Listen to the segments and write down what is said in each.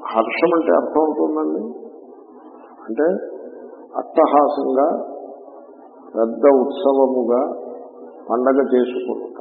హర్షం అంటే అర్థం అవుతుందండి అంటే అట్టహాసంగా పెద్ద ఉత్సవముగా పండగ చేసుకుంట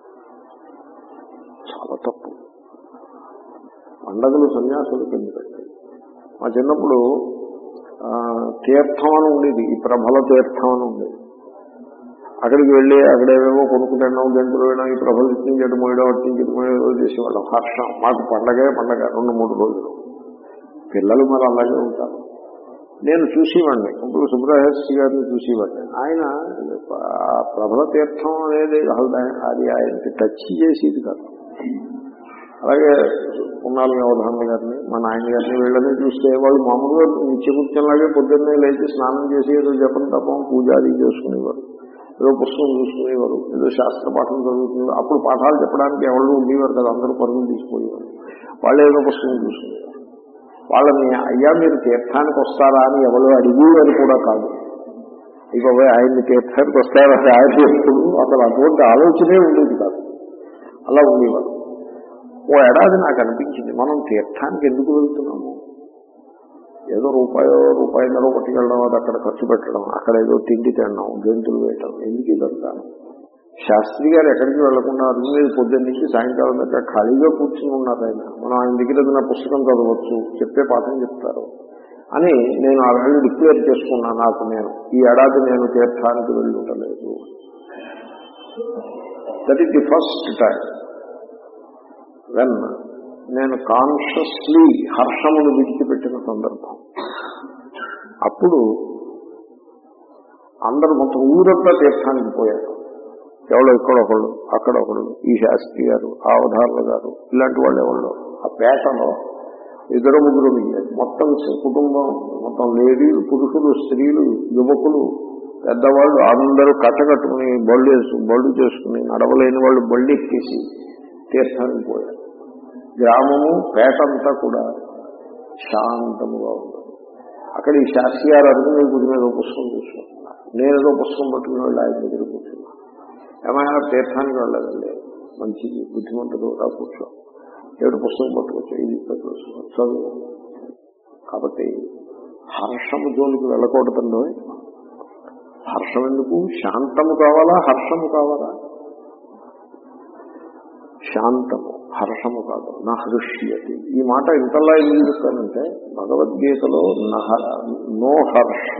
చాలా తప్పు పండగలు సన్యాసులు ఎందుకండి మా చిన్నప్పుడు ఆ, తీర్థం అని ఉండేది ఈ ప్రభల తీర్థం అని ఉండేది అక్కడికి వెళ్ళి అక్కడేవేవో కొనుక్కుంటాం గంటలు వేయడం ఈ ప్రభలు ఇచ్చించడం మోయడం అట్టించడం మోయడం చేసేవాళ్ళం హర్షం మాకు పండగే పండగ రెండు మూడు రోజులు పిల్లలు మరి అలాగే ఉంటారు నేను చూసేవాడిని ఇప్పుడు సుబ్రహస్తి గారిని చూసేవాడిని ఆయన ఆ ప్రభల తీర్థం అనేది అసలు ఆయన- అది ఆయనకి టచ్ చేసేది కాదు అలాగే పున్నాల వ్యవధానం గారిని మా నాయన గారిని వీళ్ళని చూస్తే వాళ్ళు మామూలుగా నిత్యకృత్యంలాగే పొద్దున్నే లేచి స్నానం చేసి ఏదో జపం తపం పూజ అది చేసుకునేవారు ఏదో పుస్తకం చూసుకునేవారు ఏదో శాస్త్ర పాఠం చదువుకునేవారు అప్పుడు పాఠాలు చెప్పడానికి ఎవరు ఉండేవారు కదా అందరూ పరుగులు తీసుకుపోయేవారు వాళ్ళు ఏదో పుస్తకం చూసుకునేవారు వాళ్ళని అయ్యా మీరు తీర్థానికి వస్తారా అని ఎవరు అడిగేవారు కూడా కాదు ఇక పోయి ఆయన్ని తీర్థానికి వస్తారా అని ఆయన ఎప్పుడు అసలు అటువంటి ఆలోచనే ఉండేది కాదు అలా ఉండేవారు ఓ ఏడాది నాకు అనిపించింది మనం తీర్థానికి ఎందుకు వెళ్తున్నాము ఏదో రూపాయో రూపాయిన్నర పట్టుకెళ్ళడం అది అక్కడ ఖర్చు పెట్టడం అక్కడ ఏదో తిండి తినడం జంతువులు వేయడం ఎందుకు ఇదంతా శాస్త్రి గారు ఎక్కడికి వెళ్లకుండా అరుగు మీద పొద్దున్న నుంచి సాయంకాలం దాకా ఖాళీగా కూర్చుని ఉన్నారు ఆయన మనం ఆయన దగ్గర ఏదైనా పుస్తకం చదవచ్చు చెప్పే పాఠం చెప్తారు అని నేను ఆ వేళ డిక్లేర్ చేసుకున్నాను నాకు నేను ఈ ఏడాది నేను తీర్థానికి వెళ్ళి ఉండలేదు that is the first time when నేను కాన్షియస్లీ హర్షమును విడిచిపెట్టిన సందర్భం అప్పుడు అందరూ మొత్తం ఊరంతా తీర్థానికి పోయారు ఎవరో ఇక్కడ ఒకళ్ళు అక్కడ ఒకళ్ళు ఈ శాస్త్రి గారు ఆ అవధారులు గారు ఇలాంటి వాళ్ళు ఎవరు ఆ పేటలో ఇద్దరు ముగ్గురు మిగిలారు మొత్తం కుటుంబం మొత్తం లేడీలు పురుషులు స్త్రీలు యువకులు పెద్దవాళ్ళు అందరూ కట్టకట్టుకుని బళ్ళు వేసు బళ్ళు చేసుకుని నడవలేని వాళ్ళు బళ్ళు ఎక్కేసి తీర్థానికి పోయారు గ్రామము పేట అంతా కూడా శాంతముగా ఉంది అక్కడ ఈ శాస్త్రి గారు అడుగు మీద కూర్చుని ఏదో పుస్తకం చూసుకుంటున్నారు నేను ఏదో పుస్తకం పట్టుకుని వెళ్ళి ఆయన దగ్గర కూర్చున్నా ఏమైనా తీర్థానికి వెళ్ళదండి మంచిది బుద్ధిమంతుడు రా కూర్చో ఏడు పుస్తకం పట్టుకోవచ్చు ఇది పట్టుకోవచ్చు చదువు కాబట్టి హర్షము జోలికి వెళ్ళకూడదండో హర్షం ఎందుకు శాంతము కావాలా హర్షము కావాలా శాంతము హర్షము కాదు నా హృష్యతి ఈ మాట ఇంతలా ఎందుకు చెప్తానంటే భగవద్గీతలో నహ నో హర్ష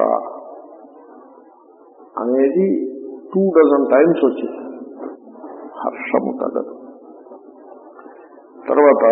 అనేది టూ డజన్ టైమ్స్ వచ్చింది హర్షము తగదు తర్వాత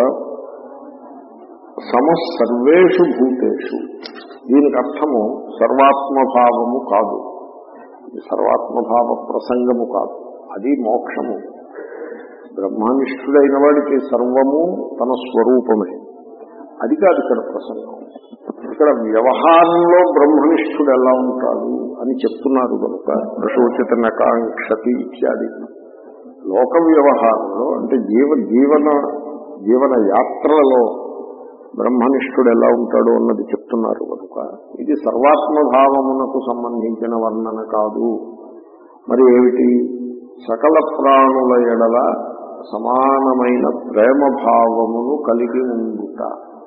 సమ సర్వేషు భూతేషు దీనికి అర్థము సర్వాత్మభావము కాదు ఇది సర్వాత్మభావ ప్రసంగము కాదు అది మోక్షము బ్రహ్మానిష్ఠుడైన వాడికి సర్వము తన స్వరూపమే అది కాదు ఇక్కడ ప్రసంగం ఇక్కడ వ్యవహారంలో బ్రహ్మనిష్ఠుడు ఎలా ఉంటాడు అని చెప్తున్నారు కనుక ప్రశోచిత నకాంక్షతి ఇత్యాది లోక వ్యవహారంలో అంటే జీవ జీవన జీవన యాత్రలలో బ్రహ్మనిష్ఠుడు ఎలా ఉంటాడు అన్నది చెప్తున్నారు కనుక ఇది సర్వాత్మభావమునకు సంబంధించిన వర్ణన కాదు మరి ఏమిటి సకల ప్రాణుల ఎడల సమానమైన ప్రేమ భావమును కలిగి ఉండుట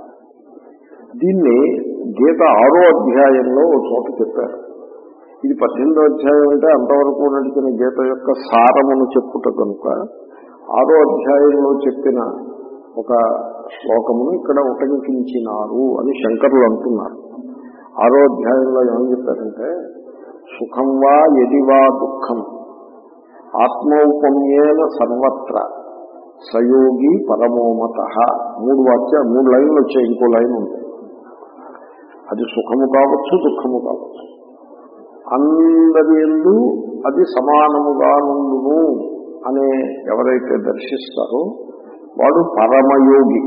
దీన్ని గీత ఆరో అధ్యాయంలో ఒక చోట చెప్పారు ఇది పద్దెనిమిదో అధ్యాయం అంటే అంతవరకు నడిచిన గీత యొక్క సారమును చెప్పుట కనుక ఆరో అధ్యాయంలో చెప్పిన ఒక శ్లోకమును ఇక్కడ ఉటంకించినారు అని శంకరులు అంటున్నారు ఆరో అధ్యాయంలో ఏమని చెప్పారంటే సుఖం వా ఎదివా దుఃఖం ఆత్మౌపమ్యేన సర్వత్ర సయోగి పరమోమత మూడు వాక్య మూడు లైన్లు వచ్చాయి ఇంకో లైన్ ఉంది అది సుఖము కావచ్చు దుఃఖము కావచ్చు అందరి ఎందు అది సమానముగా నుండును అనే ఎవరైతే దర్శిస్తారో వాడు పరమయోగి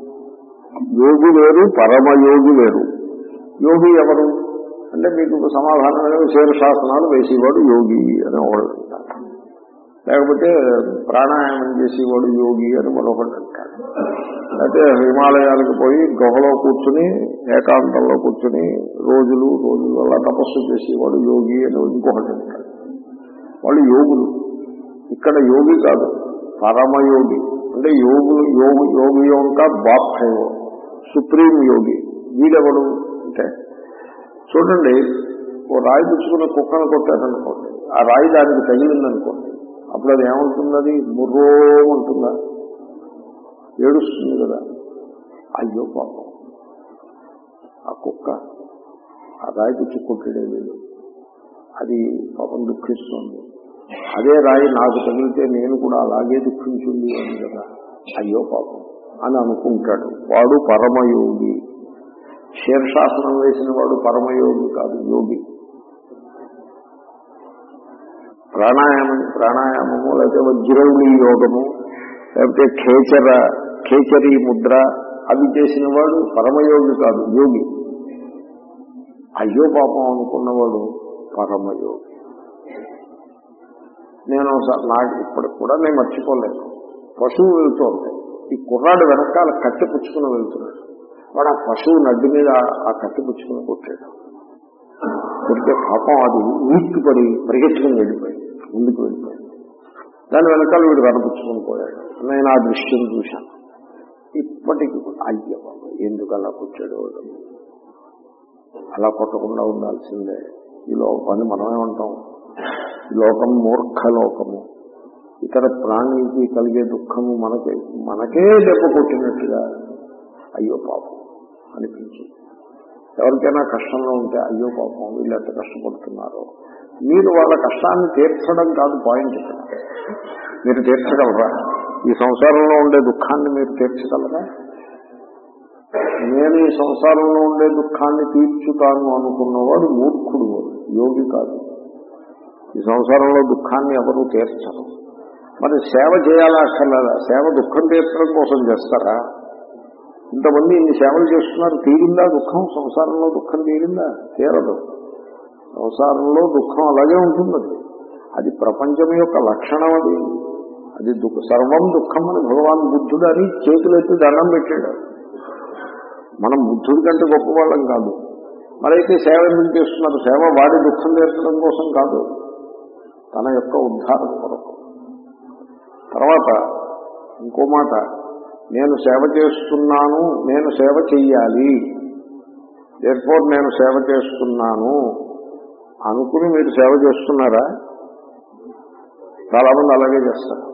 యోగి వేరు పరమయోగి వేరు యోగి ఎవరు అంటే మీకు సమాధానమైన శీర్షాసనాలు వేసేవాడు యోగి అని ఒకడు అంటారు లేకపోతే ప్రాణాయామం చేసేవాడు యోగి అని మరొకటి అంటాడు అయితే హిమాలయాలకు పోయి గుహలో కూర్చుని ఏకాంతంలో కూర్చుని రోజులు రోజులు అలా తపస్సు చేసేవాడు యోగి అని ఇంకొకటి అంటాడు వాళ్ళు యోగులు ఇక్కడ యోగి కాదు పరమయోగి అంటే యోగులు యోగి యోగి యొక్క బాప్ హై సుప్రీం యోగి వీడెవడు అంటే చూడండి ఓ రాయి పుచ్చుకున్న కుక్కను కొట్టారనుకోండి ఆ రాయి దానికి తగిలిందనుకోండి అప్పుడు అది ఏమంటుంది అది ముర్రో ఉంటుందా ఏడుస్తుంది కదా అయ్యో పాపం ఆ కుక్క ఆ రాయి పుచ్చి కొట్టాడే వీడు అది పాపం దుఃఖిస్తుంది అదే రాయి నాకు తగిలితే నేను కూడా అలాగే దుఃఖించింది అని కదా అయ్యో పాపం అని అనుకుంటాడు వాడు పరమయోగి శీర్షాసనం వేసిన వాడు పరమయోగి కాదు యోగి ప్రాణాయామం ప్రాణాయామము లేకపోతే వజ్రౌళి యోగము లేకపోతే ఖేచర ఖేచరి ముద్ర అవి చేసిన వాడు పరమయోగి కాదు యోగి అయ్యో పాపం అనుకున్నవాడు పరమయోగి నేను ఒకసారి నాకు ఇప్పటికి కూడా నేను మర్చిపోలేదు పశువు వెళ్తోంది ఈ కుర్రాడు వెనకాల కట్టె పుచ్చుకుని వెళ్తున్నాడు వాడు ఆ పశువు నడ్డి మీద ఆ కట్టె పుచ్చుకుని కొట్టాడు కొడితే పాపం అది ఉనికి పడి పరిగెత్తుకుని వెళ్ళిపోయింది ముందుకు వెళ్ళిపోయింది దాని వెనకాల వీడు వెనపుచ్చుకుని పోయాడు నేను ఆ దృశ్యం చూశాను ఇప్పటికి కూడా అయ్య బాబు ఎందుకు అలా కూర్చాడు వాడు అలా కొట్టకుండా ఉండాల్సిందే ఈ లోకాన్ని మనమేమంటాం ఈ లోకం మూర్ఖ లోకము ఇతర ప్రాణికి కలిగే దుఃఖము మనకే మనకే దెబ్బ కొట్టినట్టుగా అయ్యో పాపం అనిపించింది ఎవరికైనా కష్టంలో ఉంటే అయ్యో పాపం వీళ్ళు ఎంత కష్టపడుతున్నారో మీరు వాళ్ళ కష్టాన్ని తీర్చడం కాదు పాయింట్ ఇక్కడ మీరు తీర్చగలరా ఈ సంసారంలో ఉండే దుఃఖాన్ని మీరు తీర్చగలరా నేను ఈ సంసారంలో ఉండే దుఃఖాన్ని తీర్చుతాను అనుకున్నవాడు మూర్ఖుడు యోగి కాదు ఈ సంసారంలో దుఃఖాన్ని ఎవరు తీర్చరు మరి సేవ చేయాలా అక్కర్లేదా సేవ దుఃఖం తీర్చడం కోసం చేస్తారా ఇంతమంది ఇన్ని సేవలు చేస్తున్నారు తీరిందా దుఃఖం సంసారంలో దుఃఖం తీరిందా తీరదు సంసారంలో దుఃఖం అలాగే ఉంటుంది అది అది ప్రపంచం యొక్క లక్షణం అది అది దుఃఖ సర్వం దుఃఖం అని భగవాన్ బుద్ధుడు అని చేతులెత్తి దండం పెట్టాడు మనం బుద్ధుడి కంటే గొప్ప వాళ్ళం కాదు మరైతే సేవ ఎందుకు చేస్తున్నారు సేవ వాడి దుఃఖం తీర్చడం కోసం కాదు తన యొక్క ఉద్ధారం కొరకు తర్వాత ఇంకో మాట నేను సేవ చేస్తున్నాను నేను సేవ చెయ్యాలి ఎయిర్పోర్ట్ నేను సేవ చేస్తున్నాను అనుకుని మీరు సేవ చేస్తున్నారా చాలా మంది అలాగే చేస్తారు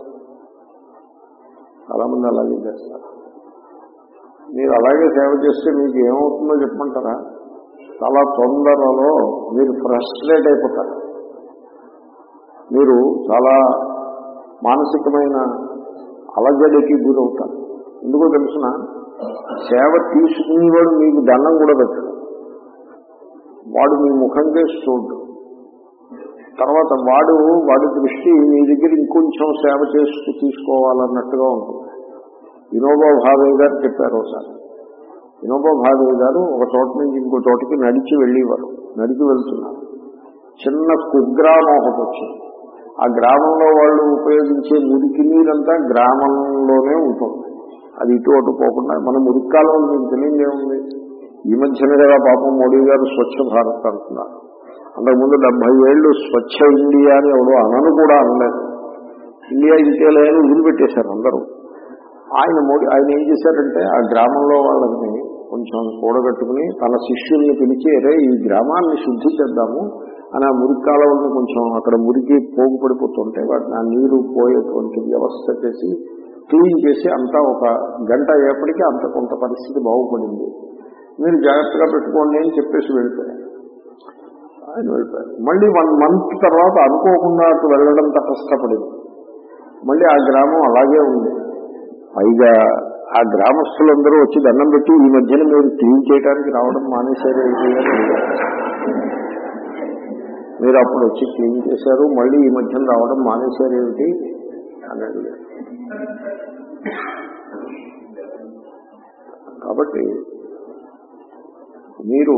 చాలా మంది అలాగే చేస్తారు మీరు అలాగే సేవ చేస్తే మీకు ఏమవుతుందో చెప్పమంటారా చాలా తొందరలో మీరు ఫ్రస్ట్రేట్ అయిపోతారు మీరు చాలా మానసికమైన అలజడికి గురవుతారు ఎందుకో తెలుసిన సేవ తీసుకునేవాడు మీకు దండం కూడా పెట్టడు వాడు మీ ముఖం చేసి చూడు తర్వాత వాడు వాడి దృష్టి మీ దగ్గర ఇంకొంచెం సేవ చేసుకు తీసుకోవాలన్నట్టుగా ఉంటుంది వినోబా భావయ్య గారు చెప్పారు ఒకసారి వినోబా భావయ్య గారు ఒక చోట నుంచి ఇంకో చోటకి నడిచి వెళ్ళేవారు నడిచి వెళ్తున్నారు చిన్న కుగ్రామం ఒకటి వచ్చింది ఆ గ్రామంలో వాళ్ళు ఉపయోగించే మురికి నీరంతా గ్రామంలోనే ఉంటుంది అది ఇటు అటు పోకుండా మన మురికాలం మీకు తెలియజేముంది ఈ మధ్యన కదా పాపం మోడీ గారు స్వచ్ఛ భారత్ అంటున్నారు అంతకుముందు డెబ్బై ఏళ్ళు స్వచ్ఛ ఇండియా అని ఎవడో అనను కూడా అనలేదు ఇండియా ఇండియాలో అని వదిలిపెట్టేశారు అందరూ ఆయన మోడీ ఆయన ఏం చేశారంటే ఆ గ్రామంలో వాళ్ళని కొంచెం కూడగట్టుకుని తన శిష్యుల్ని పిలిచి అరే ఈ గ్రామాన్ని శుద్ధి చేద్దాము అని ఆ మురికి కాలువలను కొంచెం అక్కడ మురికి పోగు పడిపోతుంటే వాటిని ఆ నీరు పోయేటువంటి వ్యవస్థ చేసి క్లీన్ చేసి అంతా ఒక గంట అయ్యేప్పటికీ అంత కొంత పరిస్థితి బాగుపడింది మీరు జాగ్రత్తగా పెట్టుకోండి అని చెప్పేసి వెళ్ళిపోయారు ఆయన వెళ్ళిపోయారు మళ్ళీ వన్ మంత్ తర్వాత అనుకోకుండా అటు వెళ్ళడం తటస్థపడింది మళ్ళీ ఆ గ్రామం అలాగే ఉంది పైగా ఆ గ్రామస్తులందరూ వచ్చి దండం పెట్టి ఈ మధ్యన మీరు క్లీన్ చేయడానికి రావడం మానేశారు మీరు అప్పుడు వచ్చి క్లీన్ చేశారు మళ్ళీ ఈ మధ్యన రావడం మానేశారు ఏమిటి అని అడిగారు కాబట్టి మీరు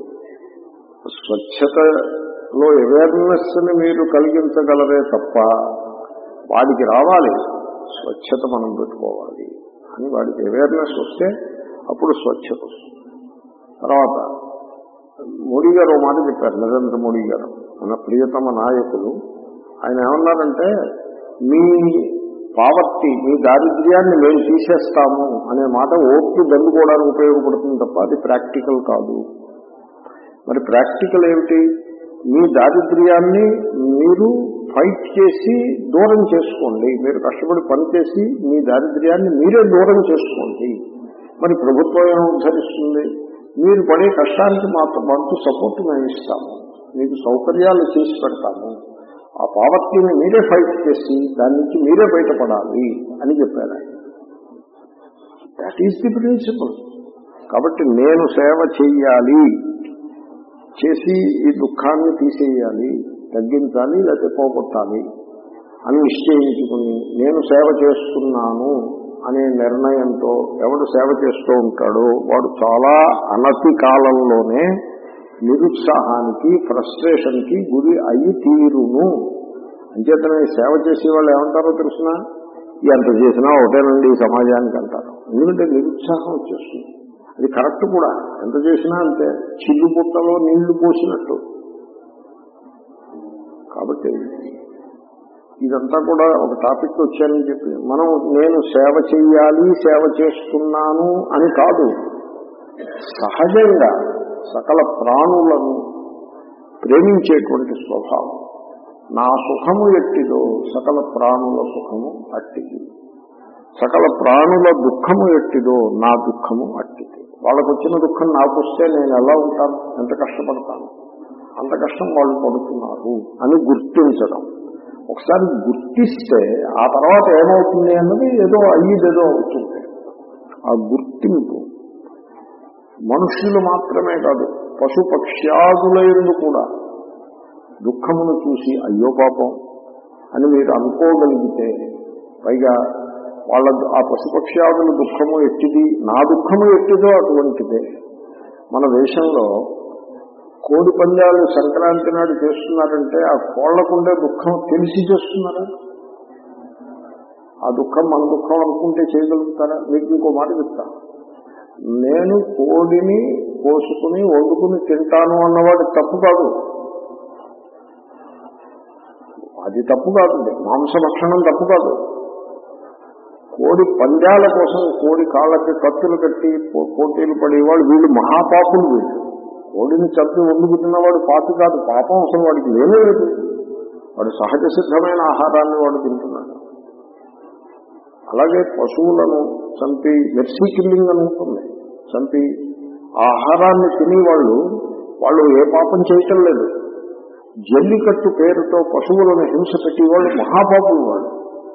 స్వచ్ఛతలో అవేర్నెస్ ని మీరు కలిగించగలరే తప్ప వాడికి రావాలి స్వచ్ఛత మనం పెట్టుకోవాలి అని వాడికి అవేర్నెస్ వస్తే అప్పుడు స్వచ్ఛత వస్తుంది తర్వాత మోడీ గారు ఓ మాట చెప్పారు నరేంద్ర మోడీ గారు మన ప్రియతమ నాయకులు ఆయన ఏమన్నారంటే మీ పావర్టీ మీ దారిద్ర్యాన్ని మేము తీసేస్తాము అనే మాట ఓట్లు దండుకోవడానికి ఉపయోగపడుతుంది తప్ప అది ప్రాక్టికల్ కాదు మరి ప్రాక్టికల్ ఏమిటి మీ దారిద్ర్యాన్ని మీరు ఫైట్ చేసి దూరం చేసుకోండి మీరు కష్టపడి పనిచేసి మీ దారిద్ర్యాన్ని మీరే దూరం చేసుకోండి మరి ప్రభుత్వం ఏం ఉద్ధరిస్తుంది మీరు పడే కష్టానికి మాత్రం వంతు సపోర్ట్ మేము ఇస్తాము మీకు సౌకర్యాలు చేసి పెడతాము ఆ పావర్టీని మీరే ఫైట్ చేసి దాని నుంచి మీరే బయటపడాలి అని చెప్పారు ఆయన దట్ ఈస్ ది ప్రిన్సిపల్ కాబట్టి నేను సేవ చెయ్యాలి చేసి ఈ దుఃఖాన్ని తీసేయాలి తగ్గించాలి లేకపోతే పోగొట్టాలి అని నిశ్చయించుకుని నేను సేవ చేస్తున్నాను అనే నిర్ణయంతో ఎవడు సేవ చేస్తూ ఉంటాడో వాడు చాలా అనతి కాలంలోనే నిరుత్సాహానికి ఫ్రస్ట్రేషన్కి గురి అయ్యి తీరును అంచేతనే సేవ చేసే వాళ్ళు ఏమంటారో తెలిసిన ఎంత చేసినా ఒకటేనండి ఈ సమాజానికి అంటారు ఎందుకంటే నిరుత్సాహం వచ్చేస్తుంది అది కరెక్ట్ కూడా ఎంత చేసినా అంతే చిల్లు పుట్టలో నీళ్లు పోసినట్టు కాబట్టి ఇదంతా కూడా ఒక టాపిక్ వచ్చానని చెప్పి మనం నేను సేవ చెయ్యాలి సేవ చేస్తున్నాను అని కాదు సహజంగా సకల ప్రాణులను ప్రేమించేటువంటి స్వభావం నా సుఖము ఎట్టిదో సకల ప్రాణుల సుఖము అట్టిది సకల ప్రాణుల దుఃఖము ఎట్టిదో నా దుఃఖము అట్టిది వాళ్ళకు వచ్చిన దుఃఖం నాకు వస్తే నేను ఎలా ఉంటాను ఎంత కష్టపడతాను అంత కష్టం వాళ్ళు పడుతున్నారు అని గుర్తించడం ఒకసారి గుర్తిస్తే ఆ తర్వాత ఏమవుతుంది అన్నది ఏదో అయ్యేదేదో అవుతుంది ఆ గుర్తింపు మనుష్యులు మాత్రమే కాదు పశుపక్ష్యాదులైన కూడా దుఃఖమును చూసి అయ్యో పాపం అని మీరు అనుకోగలిగితే పైగా వాళ్ళ ఆ పశుపక్ష్యాదుల దుఃఖము ఎట్టిది నా దుఃఖము ఎట్టిదో అటువంటిదే మన దేశంలో కోడి పందాలు సంక్రాంతి నాడు చేస్తున్నారంటే ఆ కోళ్లకుండే దుఃఖం తెలిసి చేస్తున్నారా ఆ దుఃఖం మన దుఃఖం అనుకుంటే చేయగలుగుతారా మీకు ఇంకో మాట చెప్తా నేను కోడిని కోసుకుని వండుకుని తింటాను అన్నవాడు తప్పు కాదు అది తప్పు కాదు మాంసభక్షణం తప్పు కాదు కోడి పందాల కోసం కోడి కాళ్ళకి కత్తులు కట్టి పో- పోటీలు పడేవాడు వీళ్ళు మహాపాపులు వీళ్ళు కోడిని చంపి వండుకు తిన్నవాడు పాపి కాదు పాపం అసలు వాడికి లేనే లేదు వాడు సహజ సిద్ధమైన ఆహారాన్ని వాడు తింటున్నాడు అలాగే పశువులను చంపి మెర్సీ కిల్లింగ్ అని ఉంటుంది చంపి ఆ ఆహారాన్ని తిని వాళ్ళు వాళ్ళు ఏ పాపం చేయటం లేదు జల్లికట్టు పేరుతో పశువులను హింస పెట్టి వాళ్ళు మహాపాపులు వాళ్ళు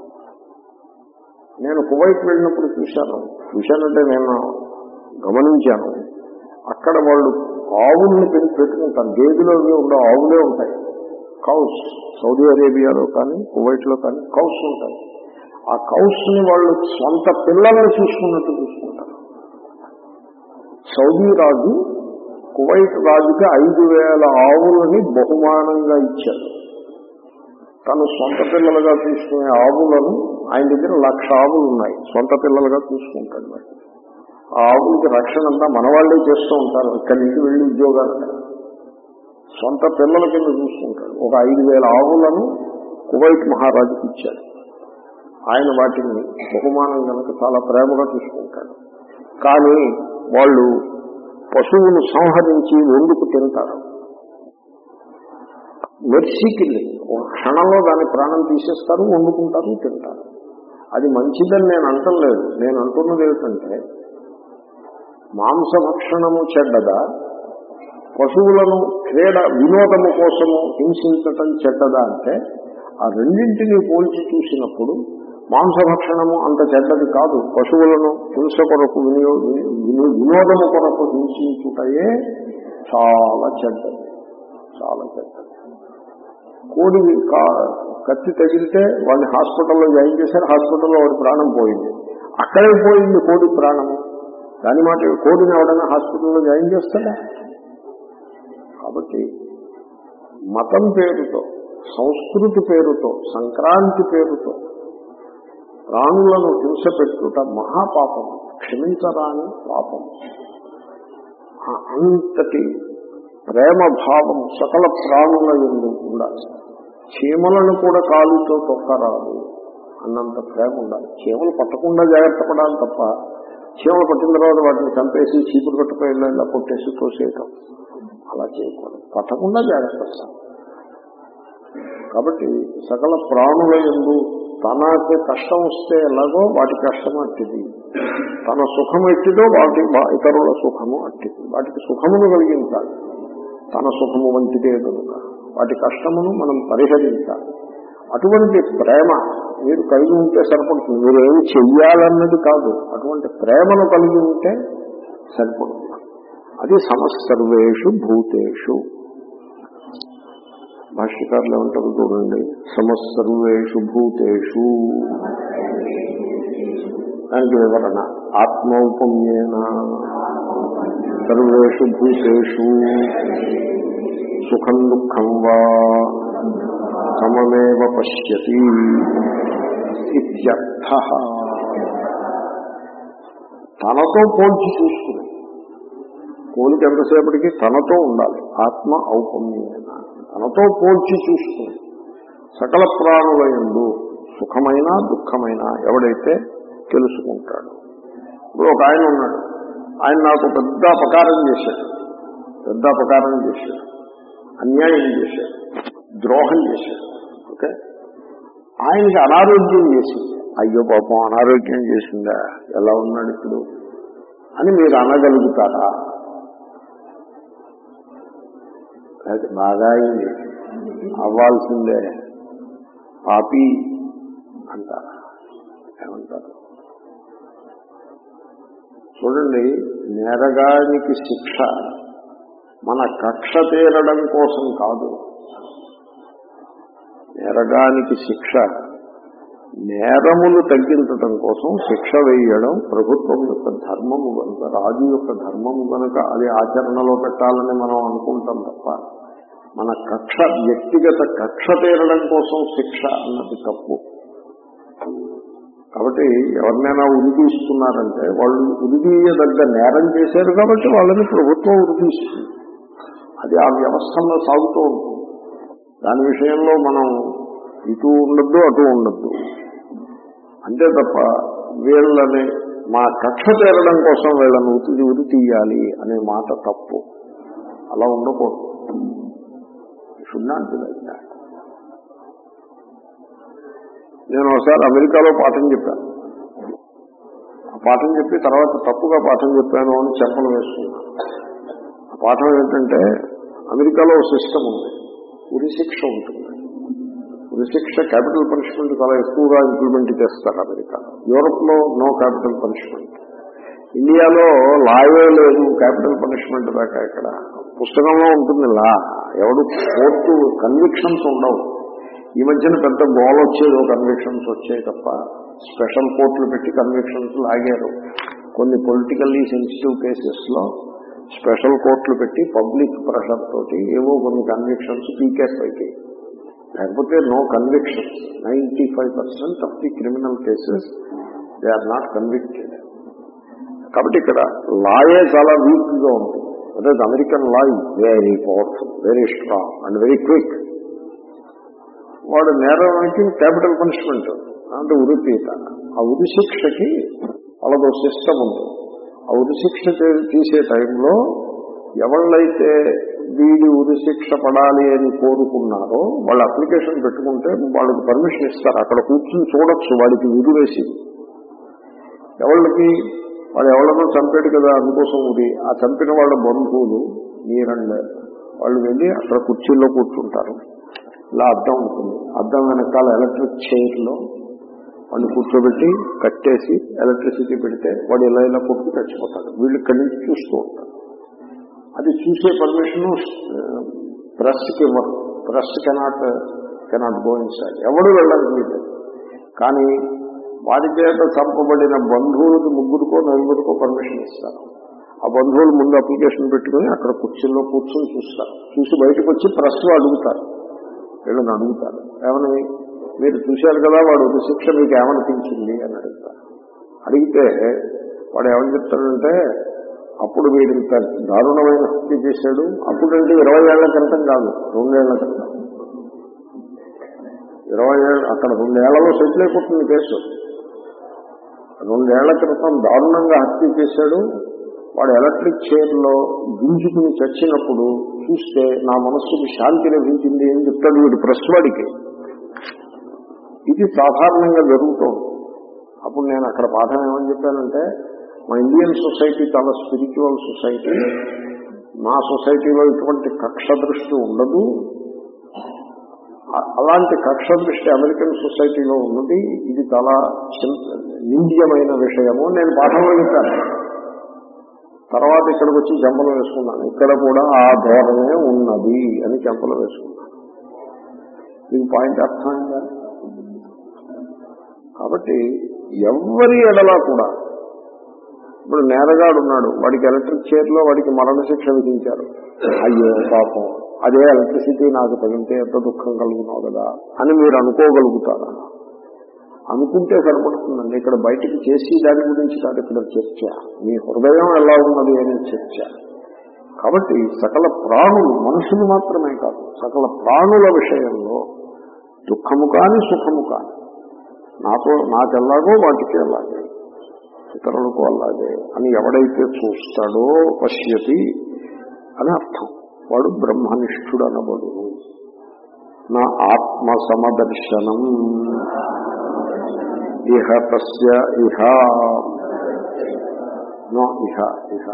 నేను కువైట్ వెళ్ళినప్పుడు చూశాను చూశానంటే నేను గమనించాను అక్కడ వాళ్ళు ఆవుల్ని పెంచి పెట్టుకుంటారు గేదెలో అవి ఉండే ఆవులే ఉంటాయి కౌస్ సౌదీ అరేబియాలో కానీ కువైట్లో కానీ కౌస్ ఉంటాయి ఆ కౌస్ ని వాళ్ళు సొంత పిల్లల్ని చూసుకున్నట్టు చూసుకుంటారు సౌదీ రాజు కువైట్ రాజుకి ఐదు వేల ఆవులని బహుమానంగా ఇచ్చారు తను సొంత పిల్లలుగా చూసుకునే ఆవులను ఆయన దగ్గర లక్ష ఆవులు ఉన్నాయి సొంత పిల్లలుగా చూసుకుంటాడు మరి ఆ ఆవులకి రక్షణ అంతా మనవాళ్లే చేస్తూ ఉంటారు ఇక్కడి నుంచి వెళ్ళి ఉద్యోగాలు సొంత పిల్లల కింద చూసుకుంటాడు ఒక ఐదు వేల ఆవులను కువైట్ మహారాజుకి ఇచ్చాడు ఆయన వాటిని బహుమానం కనుక చాలా ప్రేమగా చూసుకుంటాడు కానీ వాళ్ళు పశువును సంహరించి వండుకు తింటారు మెర్సీకి ఒక క్షణంలో దాని ప్రాణం తీసేస్తారు వండుకుంటారు తింటారు అది మంచిదని నేను అంటలేదు నేను అంటున్నది ఏమిటంటే మాంసభక్షణము చెడ్డదా పశువులను క్రీడ వినోదము కోసము హింసించటం చెడ్డదా అంటే ఆ రెండింటినీ పోల్చి చూసినప్పుడు మాంసభక్షణము అంత చెడ్డది కాదు పశువులను హింస కొరకు వినియో విని- వినోదము కొరకు హింసించుటయే చాలా చెడ్డది చాలా చెడ్డది కోడి కా- కత్తి తగిలితే వాడిని హాస్పిటల్లో జాయిన్ చేశారు హాస్పిటల్లో వాడి ప్రాణం పోయింది అక్కడే పోయింది కోడి ప్రాణము దాని మాట కోడిని ఎవడైనా హాస్పిటల్లో జాయిన్ చేస్తాడా కాబట్టి మతం పేరుతో సంస్కృతి పేరుతో సంక్రాంతి పేరుతో ప్రాణులను హింస పెట్టుట మహాపాపం క్షమించరాని పాపం ఆ అంతటి ప్రేమ భావం సకల ప్రాణుల ఎందు ఉండాలి చీమలను కూడా కాలుతో తొక్కరాదు అన్నంత ప్రేమ ఉండాలి చీమలు పట్టకుండా జాగ్రత్త పడాలి తప్ప చీమలు పట్టిన తర్వాత వాటిని చంపేసి చీపురు కట్టుకుని ఇలా కొట్టేసి తోసేయటం అలా చేయకూడదు పట్టకుండా జాగ్రత్త పడాలి కాబట్టి సకల ప్రాణుల ఎందు తనకి కష్టం వస్తే ఎలాగో వాటి కష్టం అట్టిది తన సుఖం ఎట్టిదో వాటి వా- ఇతరుల సుఖము అట్టిది వాటికి సుఖమును కలిగించాలి తన సుఖము మంచిదే కనుక వాటి కష్టమును మనం పరిహరించాలి అటువంటి ప్రేమ మీరు కలిగి ఉంటే సరిపడుతుంది మీరు ఏమి చెయ్యాలన్నది కాదు అటువంటి ప్రేమను కలిగి ఉంటే సరిపడుతుంది అది సమస్సర్వేషు భూతేషు భాష్యకారులు ఏమంటారు చూడండి సమస్సర్వేషు భూతేషు దానికి వివరణ ఆత్మౌపమ్యేన సర్వేషు భూతేషు సుఖం దుఃఖం వా సమమేవ పశ్యతి ఇత్యర్థ తనతో పోల్చి చూసుకుని పోలిక ఎంతసేపటికి తనతో ఉండాలి ఆత్మ ఔపమ్యమైన తనతో పోల్చి చూసుకుని సకల ప్రాణుల ఎందు సుఖమైన దుఃఖమైన ఎవడైతే తెలుసుకుంటాడు ఇప్పుడు ఒక ఆయన ఉన్నాడు ఆయన నాకు పెద్ద అపకారం చేశాడు పెద్ద అపకారం చేశాడు అన్యాయం చేశాడు ద్రోహం చేశాడు ఓకే ఆయనకి అనారోగ్యం చేసింది అయ్యో పాపం అనారోగ్యం చేసిందా ఎలా ఉన్నాడు ఇప్పుడు అని మీరు అనగలుగుతారా అది బాగా అయింది అవ్వాల్సిందే పాపి అంటారా ఏమంటారు చూడండి నేరగానికి శిక్ష మన కక్ష తీరడం కోసం కాదు నేరగానికి శిక్ష నేరములు తగ్గించడం కోసం శిక్ష వేయడం ప్రభుత్వం యొక్క ధర్మము కనుక రాజు యొక్క ధర్మము కనుక అది ఆచరణలో పెట్టాలని మనం అనుకుంటాం తప్ప మన కక్ష వ్యక్తిగత కక్ష తీరడం కోసం శిక్ష అన్నది తప్పు కాబట్టి ఎవరినైనా ఉరిదీస్తున్నారంటే వాళ్ళు ఉరిదీయదగ్గ నేరం చేశారు కాబట్టి వాళ్ళని ప్రభుత్వం ఉరిదీస్తుంది అది ఆ వ్యవస్థలో సాగుతూ ఉంటుంది దాని విషయంలో మనం ఇటు ఉండద్దు అటు ఉండద్దు అంతే తప్ప వీళ్ళని మా కక్ష తీరడం కోసం వీళ్ళని ఉతి ఉరి తీయాలి అనే మాట తప్పు అలా ఉండకూడదు should not be like that నేను ఒకసారి అమెరికాలో పాఠం చెప్పాను ఆ పాఠం చెప్పి తర్వాత తప్పుగా పాఠం చెప్పాను అని చెప్పలు వేసుకున్నాను ఆ పాఠం ఏంటంటే అమెరికాలో సిస్టమ్ ఉంది ఉరి శిక్ష ఉంటుంది ఉరి శిక్ష క్యాపిటల్ పనిష్మెంట్ చాలా ఎక్కువగా ఇంప్లిమెంట్ చేస్తారు అమెరికాలో యూరోప్ లో నో క్యాపిటల్ పనిష్మెంట్ ఇండియాలో లాయే లేదు క్యాపిటల్ పనిష్మెంట్ దాకా ఇక్కడ పుస్తకంలో ఉంటుంది లా ఎవడు కోర్టు కన్విక్షన్స్ ఉండవు ఈ మధ్యన పెద్ద గోల్ వచ్చేది కన్విక్షన్స్ వచ్చాయి తప్ప స్పెషల్ కోర్టులు పెట్టి కన్విక్షన్స్ లాగారు కొన్ని పొలిటికల్లీ సెన్సిటివ్ కేసెస్ లో స్పెషల్ కోర్టులు పెట్టి పబ్లిక్ ప్రెషర్ తోటి ఏవో కొన్ని కన్విక్షన్స్ పీకేస్ పైకి లేకపోతే no convictions ninety five percent of the criminal cases they are not convicted కాబట్టి ఇక్కడ లాయే చాలా వీక్ గా ఉంటుంది అదే American law is very powerful very strong and very quick వాడు నేరానికి క్యాపిటల్ పనిష్మెంట్ అంటే ఉరిపీత ఆ ఉరి శిక్షకి వాళ్ళదో సిస్టమ్ ఉంది ఆ ఉరి శిక్ష తీ- తీసే టైంలో ఎవళ్ళైతే వీడి ఉరి శిక్ష పడాలి అని కోరుకున్నారో వాళ్ళు అప్లికేషన్ పెట్టుకుంటే వాళ్ళకి పర్మిషన్ ఇస్తారు అక్కడ కూర్చుని చూడొచ్చు వాడికి విధి వేసి ఎవళ్ళకి వాడు ఎవరినో చంపాడు కదా అందుకోసం ఉరి ఆ చంపిన వాళ్ళ బంధువులు మీరండ్ వాళ్ళు వెళ్ళి అక్కడ కుర్చీల్లో కూర్చుంటారు ఇలా అద్దం ఉంటుంది అద్దం వెనకాల ఎలక్ట్రిక్ చైర్లో వాళ్ళు కూర్చోబెట్టి కట్టేసి ఎలక్ట్రిసిటీ పెడితే వాడు ఇలా ఇలా కొట్టుకు చచ్చిపోతాడు వీళ్ళు ఇక్కడి నుంచి చూస్తూ ఉంటారు అది చూసే పర్మిషన్ ప్రెస్కి ఇవ్వరు press cannot cannot go inside ఎవడు వెళ్ళాలి వీళ్ళు కానీ వారి చేత చంపబడిన బంధువులకు ముగ్గురుకో నలుగురికో పర్మిషన్ ఇస్తారు ఆ బంధువులు ముందు అప్లికేషన్ పెట్టుకుని అక్కడ కుర్చీల్లో కూర్చొని చూస్తారు చూసి బయటకు వచ్చి ప్రెస్ అడుగుతారు వీళ్ళని అడుగుతారు ఏమని మీరు చూశారు కదా వాడు ఉరి శిక్ష మీకు ఏమనిపించింది అని అడుగుతారు అడిగితే వాడు ఏమని చెప్తాడంటే అప్పుడు మీరు ఇంత దారుణమైన హత్య చేశాడు అప్పుడంటే ఇరవై ఏళ్ల క్రితం కాదు రెండేళ్ల క్రితం ఇరవై ఏళ్ళు అక్కడ రెండేళ్లలో సెటిల్ అయిపోతుంది కేసు రెండేళ్ల క్రితం దారుణంగా హత్య చేశాడు వాడు ఎలక్ట్రిక్ చైర్లో గుంజుకుని చచ్చినప్పుడు చూస్తే నా మనస్సుకు శాంతి లభించింది అని చెప్తాడు వీడు ప్రెస్ వాడికి ఇది సాధారణంగా జరుగుతోంది అప్పుడు నేను అక్కడ పాఠం ఏమని చెప్పానంటే మా ఇండియన్ సొసైటీ చాలా స్పిరిచువల్ సొసైటీ మా సొసైటీలో ఇటువంటి కక్ష దృష్టి ఉండదు అ- అలాంటి కక్ష దృష్టి అమెరికన్ సొసైటీలో ఉన్నది ఇది చాలా చిన్- నింద్యమైన విషయము నేను పాఠంలో చెప్పాను తర్వాత ఇక్కడికి వచ్చి చెంపలు వేసుకున్నాను ఇక్కడ కూడా ఆ ధోరణే ఉన్నది అని చెంపలు వేసుకున్నాను దీని పాయింట్ అర్థమైందా కాబట్టి ఎవరి ఎడలా కూడా ఇప్పుడు నేరగాడు ఉన్నాడు వాడికి ఎలక్ట్రిక్ చైర్లో వాడికి మరణశిక్ష విధించారు అయ్యో పాపం అదే ఎలక్ట్రిసిటీ నాకు తగిలితే ఎంత దుఃఖం కలుగుతున్నావు కదా అని మీరు అనుకోగలుగుతారా అనుకుంటే సరిపడుతుందండి ఇక్కడ బయటికి చేసి దాని గురించి కాదు ఇక్కడ చర్చ మీ హృదయం ఎలా ఉన్నది అనే చర్చ కాబట్టి సకల ప్రాణులు మనుషులు మాత్రమే కాదు సకల ప్రాణుల విషయంలో దుఃఖము కాని సుఖము కాని నాతో నాకెలాగో వాటికి అలాగే ఇతరులకు అలాగే అని ఎవడైతే చూస్తాడో పశ్యతి అని అర్థం వాడు బ్రహ్మనిష్ఠుడు అనబడు నా ఆత్మ సమదర్శనం ఇహ తస్య ఇహ నో ఇహ ఇహ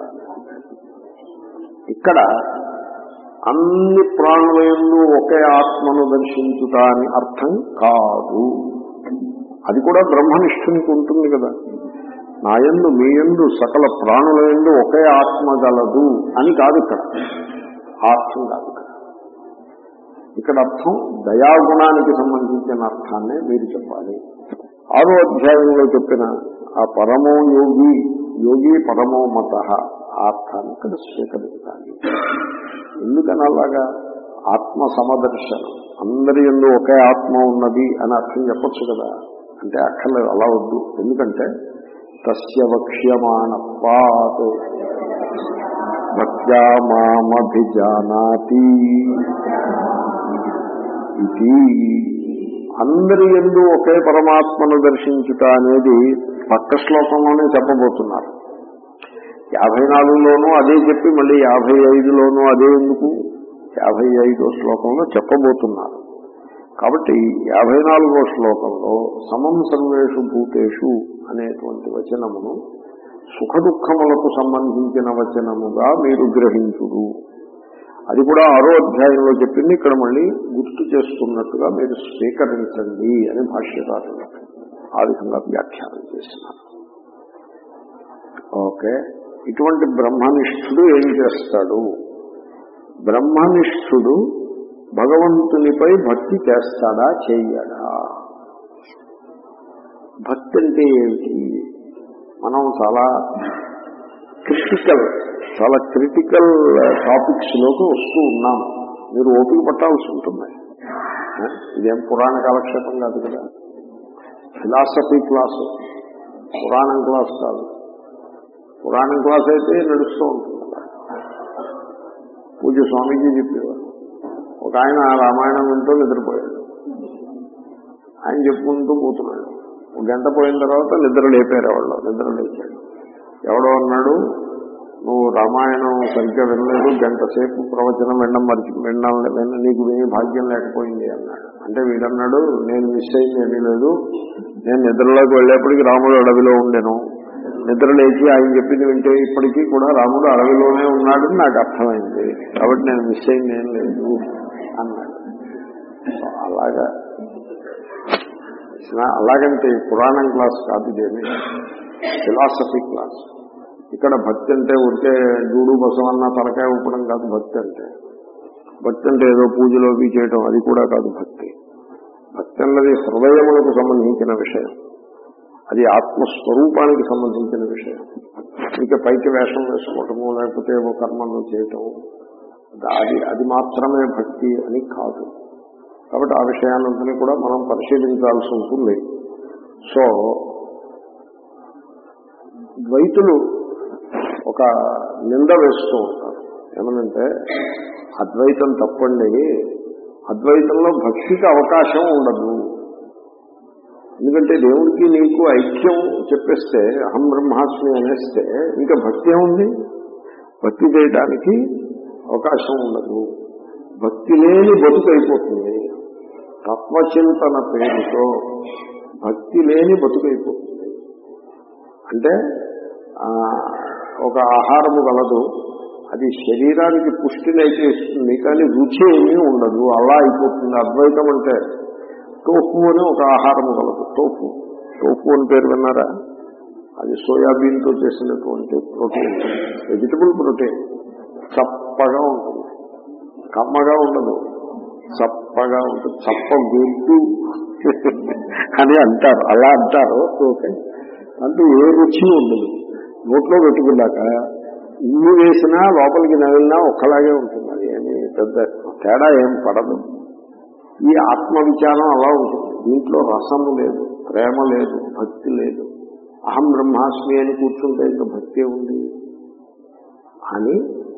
ఇక్కడ అన్ని ప్రాణులందు ఒకే ఆత్మను దర్శించుట అని అర్థం కాదు అది కూడా బ్రహ్మనిష్ఠునికి ఉంటుంది కదా నా యందు మీ యందు సకల ప్రాణుల యందు ఒకే ఆత్మ గలదు అని కాదు ఇక్కడ ఆ అర్థం కాదు ఇక్కడ ఇక్కడ అర్థం దయాగుణానికి సంబంధించిన అర్థాన్నే మీరు చెప్పాలి ఆరో అధ్యాయంలో చెప్పిన ఆ పరమో యోగి యోగి పరమో మత ఆ అర్థాన్ని ఇక్కడ స్వీకరించాలి ఎందుకని అలాగా ఆత్మ సమదర్శనం అందరి ఎందు ఒకే ఆత్మ ఉన్నది అని అర్థం చెప్పొచ్చు కదా అంటే అక్కర్లేదు అలా వద్దు ఎందుకంటే తస్య వక్ష్యమాణత్వాత్ భక్త్యా మామభిజానాతి ఇది అందరి ఎందు ఒకే పరమాత్మను దర్శించుట అనేది పక్క శ్లోకంలోనే చెప్పబోతున్నారు యాభై నాలుగులోనూ అదే చెప్పి మళ్ళీ యాభై ఐదులోనూ అదే ఎందుకు యాభై ఐదో శ్లోకంలో చెప్పబోతున్నారు కాబట్టి యాభై నాలుగో శ్లోకంలో సమం సర్వేషు భూతేషు అనేటువంటి వచనమును సుఖ దుఃఖములకు సంబంధించిన వచనముగా మీరు గ్రహించుడు అది కూడా ఆరో అధ్యాయంలో చెప్పింది ఇక్కడ మళ్ళీ గుర్తు చేస్తున్నట్టుగా మీరు స్వీకరించండి అని భాష్యకారులు ఆ విధంగా వ్యాఖ్యానం చేసినారు ఓకే ఇటువంటి బ్రహ్మనిష్ఠుడు ఏం చేస్తాడు బ్రహ్మనిష్ఠుడు భగవంతునిపై భక్తి చేస్తాడా చెయ్యడా భక్తి అంటే ఏమిటి మనం చాలా క్రిటికల్ చాలా క్రిటికల్ టాపిక్స్ లోకి వస్తూ ఉన్నాం మీరు ఓపిక పట్టాల్సి ఉంటుంది ఆ? ఇదేం పురాణ కాలక్షేపం కాదు కదా ఫిలాసఫీ క్లాసు పురాణం క్లాస్ కాదు పురాణం క్లాస్ అయితే నడుస్తూ ఉంటుంది అలా పూజ స్వామీజీ చెప్పేవారు ఒక ఆయన రామాయణం వింటూ నిద్రపోయాడు ఆయన చెప్పుకుంటూ పోతున్నాడు ఒక గంట పోయిన తర్వాత నిద్ర లేపారు వాళ్ళు నిద్ర లేచాడు ఎవడో అన్నాడు నువ్వు రామాయణం సరిగ్గా వినలేదు గంట సేపు ప్రవచనం వినడం మర్చి వినడం విన నీకు విని భాగ్యం లేకపోయింది అన్నాడు అంటే వీడన్నాడు నేను మిస్ అయింది ఏమీ లేదు నేను నిద్రలోకి వెళ్ళేప్పటికి రాముడు అడవిలో ఉండెను నిద్ర లేచి ఆయన చెప్పింది వింటే ఇప్పటికీ కూడా రాముడు అడవిలోనే ఉన్నాడని నాకు అర్థమైంది కాబట్టి నేను మిస్ అయింది ఏం లేదు అన్నాడు సో అలాగా నా- అలాగంటే పురాణం క్లాస్ కాదు ఇదేమి ఫిలాసఫీ క్లాస్ ఇక్కడ భక్తి అంటే ఉంటే గూడు బసవన్న తలకాయ ఊపడం కాదు భక్తి అంటే భక్తి అంటే ఏదో పూజలో అవి చేయడం అది కూడా కాదు భక్తి భక్తి అన్నది హృదయములకు సంబంధించిన విషయం అది ఆత్మస్వరూపానికి సంబంధించిన విషయం ఇక పైకి వేషం వేసుకోవటము లేకపోతే ఏవో కర్మలు చేయటం అది అది మాత్రమే భక్తి అని కాదు కాబట్టి ఆ విషయాలంతని కూడా మనం పరిశీలించాల్సి ఉంటుంది సో ద్వైతులు ఒక నింద వేస్తూ ఉంటారు ఏమనంటే అద్వైతం తప్పండి అద్వైతంలో భక్తికి అవకాశం ఉండదు ఎందుకంటే దేవుడికి నీకు ఐక్యం చెప్పేస్తే అహం బ్రహ్మాస్మి అనేస్తే ఇంకా భక్తి ఏముంది భక్తి చేయడానికి అవకాశం ఉండదు భక్తి లేని బతుకు అయిపోతుంది తత్వచింతన పేరుతో భక్తి లేని బతుకు అయిపోతుంది అంటే ఆ, ఒక ఆహారము గలదు అది శరీరానికి పుష్టినైతే ఇస్తుంది కానీ రుచి ఏమీ ఉండదు అలా అయిపోతుంది అద్వైతం అంటే టోఫు అని ఒక ఆహారము గలదు టోఫు టోఫు అని పేరు విన్నారా అది సోయాబీన్తో చేసినటువంటి ప్రోటీన్ వెజిటబుల్ ప్రోటీన్ చప్పగా ఉంటుంది కమ్మగా ఉండదు చప్పగా ఉంటుంది చప్ప గుడ్డు అని అంటారు అలా అంటారు ఓకే అంటే ఏ రుచి ఉండదు నోట్లో పెట్టుకున్నాక ఇన్ని వేసినా లోపలికి నవిలినా ఒక్కలాగే ఉంటుంది అది ఏమి పెద్ద తేడా ఏం పడదు ఈ ఆత్మ విచారం అలా ఉంటుంది దీంట్లో రసము లేదు ప్రేమ లేదు భక్తి లేదు అహం బ్రహ్మాస్మి అని కూర్చుంటే ఇంకా భక్తి ఉంది అని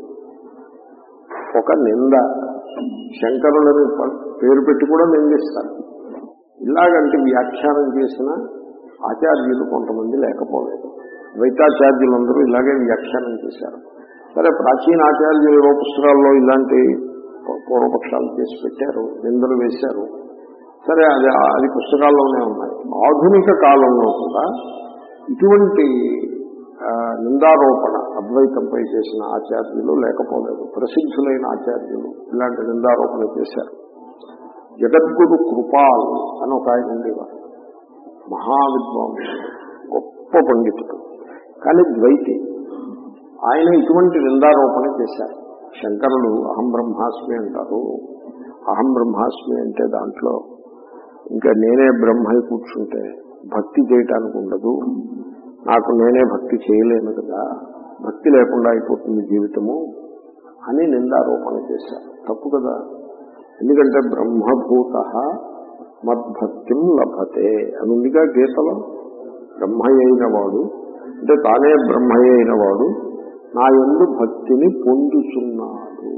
ఒక నింద శంకరులని ప- పేరు పెట్టి కూడా నిందిస్తారు ఇలాగంటే వ్యాఖ్యానం చేసిన ఆచార్యులు కొంతమంది లేకపోలేదు ద్వైతాచార్యులందరూ ఇలాగే వ్యాఖ్యానం చేశారు సరే ప్రాచీన ఆచార్యుల ఏవో పుస్తకాల్లో ఇలాంటి పూ- పూర్వపక్షాలు చేసి పెట్టారు నిందలు వేశారు సరే అది అది పుస్తకాల్లోనే ఉన్నాయి ఆధునిక కాలంలో కూడా ఇటువంటి ఆ, నిందారోపణ అద్వైతంపై చేసిన ఆచార్యులు లేకపోలేదు ప్రసిద్ధులైన ఆచార్యులు ఇలాంటి నిందారోపణ చేశారు జగద్గురు కృపాల్ అని ఒక ఆయన ఉండేవారు మహావిద్వాంసుడు గొప్ప పండితుడు కానీ ద్వైతి ఆయన ఇటువంటి నిందారోపణ చేశారు శంకరులు అహం బ్రహ్మాస్మి అంటారు అహం బ్రహ్మాస్మి అంటే దాంట్లో ఇంకా నేనే బ్రహ్మై కూర్చుంటే భక్తి చేయటానికి ఉండదు నాకు నేనే భక్తి చేయలేను కదా భక్తి లేకుండా అయిపోతుంది జీవితము అని నిందారోపణ చేశారు తప్పు కదా ఎందుకంటే బ్రహ్మభూత మద్భక్తిం లభతే అని ఉందిగా గీతలో బ్రహ్మయ్య అయిన వాడు అంటే తానే బ్రహ్మయ్య అయిన వాడు నా ఎందు భక్తిని పొందుతున్నాడు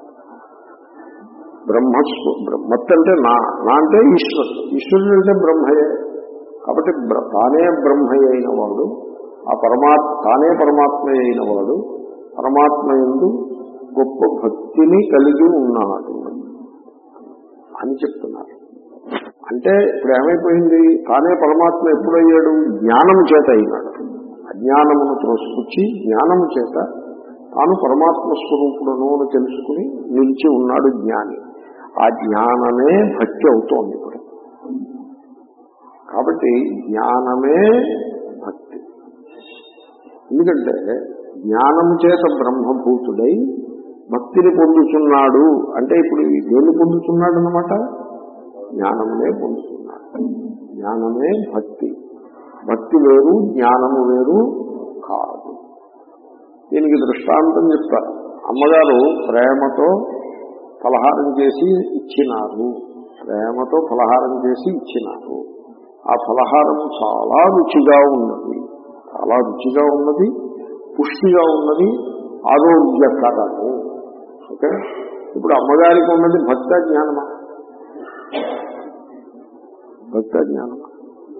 బ్రహ్మస్వ మత్ అంటే నా నా అంటే ఈశ్వరుడు ఈశ్వరుడు అంటే బ్రహ్మయే కాబట్టి బ్ర- తానే బ్రహ్మయ్య అయిన వాడు ఆ పరమాత్మ తానే పరమాత్మ అయిన వాడు పరమాత్మ ఎందు గొప్ప భక్తిని కలిగి ఉన్నాడు అని చెప్తున్నారు అంటే ఇప్పుడు ఏమైపోయింది తానే పరమాత్మ ఎప్పుడయ్యాడు జ్ఞానం చేత అయినాడు అజ్ఞానమును త్రోసిపుచ్చి జ్ఞానము చేత తాను పరమాత్మ స్వరూపుడను అని తెలుసుకుని నిలిచి ఉన్నాడు జ్ఞాని ఆ జ్ఞానమే భక్తి అవుతోంది ఇప్పుడు కాబట్టి జ్ఞానమే భక్తి ఎందుకంటే జ్ఞానము చేత బ్రహ్మభూతుడై భక్తిని పొందుతున్నాడు అంటే ఇప్పుడు దేన్ని పొందుతున్నాడు అనమాట జ్ఞానమునే పొందుతున్నాడు జ్ఞానమే భక్తి భక్తి వేరు జ్ఞానము వేరు కాదు దీనికి దృష్టాంతం చెప్తారు అమ్మగారు ప్రేమతో ఫలహారం చేసి ఇచ్చినారు ప్రేమతో ఫలహారం చేసి ఇచ్చినారు ఆ ఫలహారం చాలా రుచిగా ఉన్నది చాలా రుచిగా ఉన్నది పుష్టిగా ఉన్నది ఆరోగ్యకరము ఓకే ఇప్పుడు అమ్మగారికి ఉన్నది భక్త జ్ఞానమా భక్త జ్ఞానమా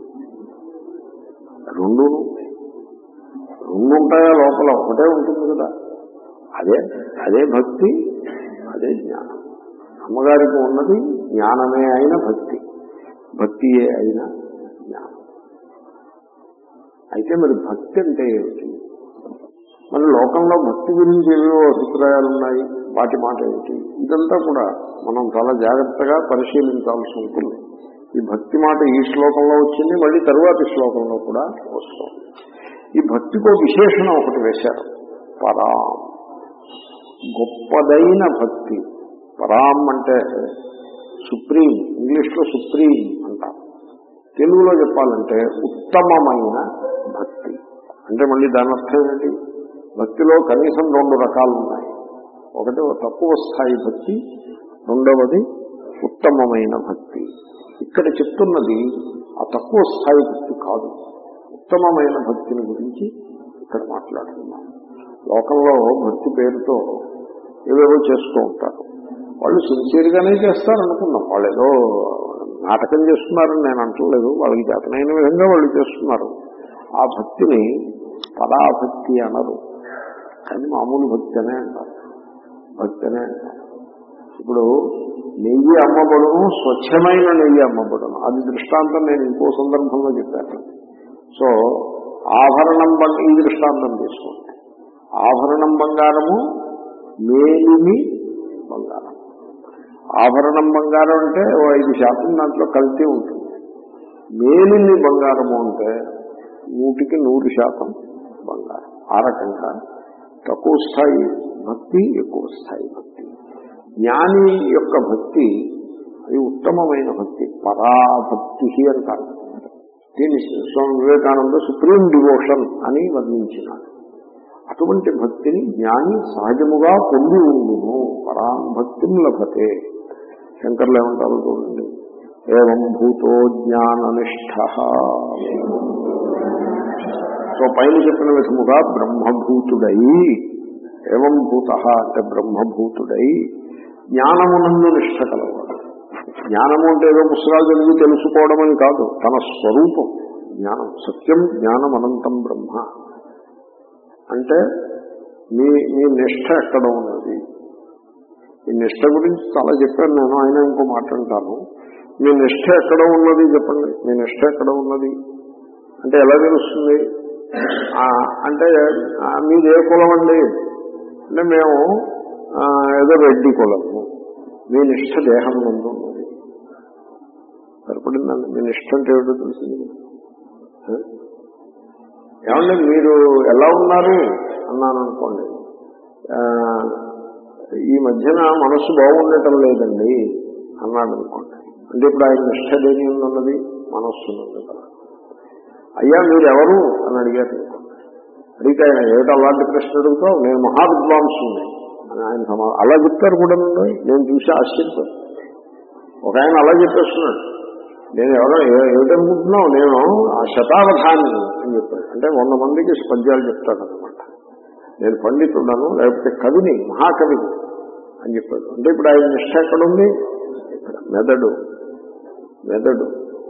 రెండు రెండు ఉంటాయా లోపల ఒకటే ఉంటుంది కదా అదే అదే భక్తి అదే జ్ఞానం అమ్మగారికి ఉన్నది జ్ఞానమే అయిన భక్తి భక్తియే అయిన జ్ఞానం అయితే మరి భక్తి అంటే ఏమిటి మన లోకంలో భక్తి గురించి ఏవేవో అభిప్రాయాలు ఉన్నాయి వాటి మాట ఏమిటి ఇదంతా కూడా మనం చాలా జాగ్రత్తగా పరిశీలించాల్సి ఉంటుంది ఈ భక్తి మాట ఈ శ్లోకంలో వచ్చింది మళ్ళీ తరువాతి శ్లోకంలో కూడా వస్తుంది ఈ భక్తికో విశేషణం ఒకటి వేశారు పరాం గొప్పదైన భక్తి పరాం అంటే సుప్రీం ఇంగ్లీష్లో సుప్రీం అంటాం తెలుగులో చెప్పాలంటే ఉత్తమమైన భక్తి అంటే మళ్ళీ దాని అర్థం ఏంటి భక్తిలో కనీసం రెండు రకాలు ఉన్నాయి ఒకటి తక్కువ స్థాయి భక్తి రెండవది ఉత్తమమైన భక్తి ఇక్కడ చెప్తున్నది ఆ తక్కువ స్థాయి భక్తి కాదు ఉత్తమమైన భక్తిని గురించి ఇక్కడ మాట్లాడుతున్నాం లోకంలో భక్తి పేరుతో ఏవేవో చేస్తూ ఉంటారు వాళ్ళు సిన్సియర్గానే చేస్తారు అనుకున్నాం వాళ్ళు ఏదో నాటకం చేస్తున్నారని నేను అంటలేదు వాళ్ళకి చేతనైన విధంగా వాళ్ళు చేస్తున్నారు ఆ భక్తిని పరాభక్తి అనరు కానీ మామూలు భక్తి అనే అంటారు భక్తి అనే అంటారు ఇప్పుడు నెయ్యి అమ్మబడును స్వచ్ఛమైన నెయ్యి అమ్మబడును అది దృష్టాంతం నేను ఇంకో సందర్భంలో చెప్పాను సో ఆభరణం బంగ ఈ దృష్టాంతం తీసుకోండి ఆభరణం బంగారము మేలిమి బంగారం ఆభరణం బంగారం అంటే ఓ ఐదు శాతం దాంట్లో కల్తీ ఉంటుంది మేలిమి బంగారము అంటే నూటికి నూరు శాతం బంగారం ఆ రకంగా తక్కువ స్థాయి భక్తి ఎక్కువ స్థాయి భక్తి జ్ఞాని యొక్క భక్తి అది ఉత్తమమైన భక్తి పరాభక్తి అంటారు దీన్ని స్వామి వివేకానంద సుప్రీం డివోషన్ అని వర్ణించినాడు అటువంటి భక్తిని జ్ఞాని సహజముగా పొంది ఉండును పరాం భక్తిం లభతే శంకర్లు ఏమంటారు చూడండి ఏం భూతో జ్ఞాననిష్ట సో పైన చెప్పిన విధముగా బ్రహ్మభూతుడై ఏవం భూత అంటే బ్రహ్మభూతుడై జ్ఞానమునందు నిష్ట కలవాడు జ్ఞానము అంటే ఏదో పుస్తకాలు చదివి తెలుసుకోవడం అని కాదు తన స్వరూపం జ్ఞానం సత్యం జ్ఞానం అనంతం బ్రహ్మ అంటే మీ మీ నిష్ట ఎక్కడ ఉన్నది ఈ నిష్ట గురించి చాలా చెప్పాను నేను ఆయన ఇంకో మాట్లాడతాను మీ నిష్ట ఎక్కడ ఉన్నది చెప్పండి మీ నిష్ట ఎక్కడ ఉన్నది అంటే ఎలా తెలుస్తుంది ఆ, అంటే ఆ, మీది ఏ కులం అండి అంటే మేము ఆ, ఏదో రెడ్డి కులము మీ నిష్ట దేహం ముందు ఉన్నది సరిపడిందండి మీ నిష్ట అంటే ఏమిటో తెలిసింది ఆ? ఏమండి మీరు ఎలా ఉన్నారు అన్నాను అనుకోండి ఆ, ఈ మధ్యన మనసు బాగుండటం లేదండి అన్నాడు అనుకోండి అంటే ఇప్పుడు ఆయన నిష్ట దేని ఉన్నది మనస్సు ఉన్నది కదా అయ్యా మీరు ఎవరు అని అడిగారు అనుకోండి అడిగితే ఆయన ఏమిటి అలాంటి ప్రశ్న అడుగుతావు నేను మహావిద్వాంసుని అని ఆయన సమా అలా చెప్తారు కూడా నేను చూసి ఆశ్చర్యపోయాను ఒక ఆయన అలా చెప్పేస్తున్నాడు నేను ఎవరో ఏ- ఏమిటనుకుంటున్నావు నేను ఆ శతావధాన్ని అని చెప్పాడు అంటే వంద మందికి పద్యాలు చెప్తాడు అనమాట నేను పండితుడను లేకపోతే కవిని మహాకవిని అని చెప్పాడు అంటే ఇప్పుడు ఆయన నిష్ట ఎక్కడుంది ఇక్కడ మెదడు మెదడు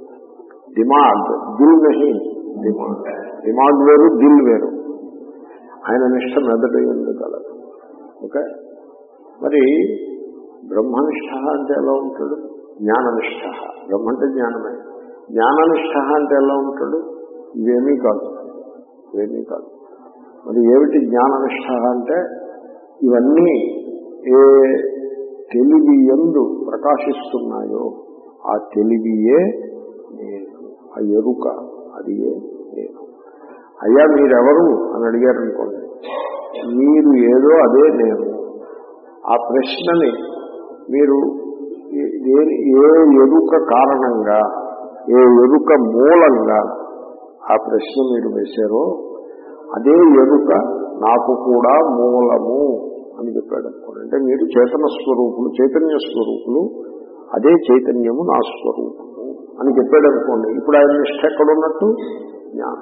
దిమాగ్ దిల్ నహి దిమాగ్ దిమాగ్ వేరు దిల్ వేరు ఆయన నిష్ట మెదడు ఎందు కలదు ఓకే మరి బ్రహ్మనిష్ట అంటే ఎలా ఉంటాడు జ్ఞాననిష్ట బ్రహ్మ అంటే జ్ఞానమే జ్ఞాననిష్ట అంటే ఎలా ఉంటాడు ఇవేమీ కాదు ఇవేమీ కాదు మరి ఏమిటి జ్ఞాననిష్ట అంటే ఇవన్నీ ఏ తెలివి ఎందు ప్రకాశిస్తున్నాయో ఆ తెలివియే నేను ఆ ఎరుక అది ఏ నేను అయ్యా మీరెవరు అని అడిగారు అనుకోండి మీరు ఏదో అదే నేను ఆ ప్రశ్నని మీరు ఏ- ఏ- ఏ ఎరుక కారణంగా ఏ ఎరుక మూలంగా ఆ ప్రశ్న మీరు వేశారో అదే ఎరుక నాకు కూడా మూలము అని చెప్పాడు అనుకోండి అంటే మీరు చేతన స్వరూపులు చైతన్య స్వరూపులు అదే చైతన్యము నా స్వరూపము అని చెప్పాడు అనుకోండి ఇప్పుడు ఆయన నిష్ట ఎక్కడున్నట్టు జ్ఞానం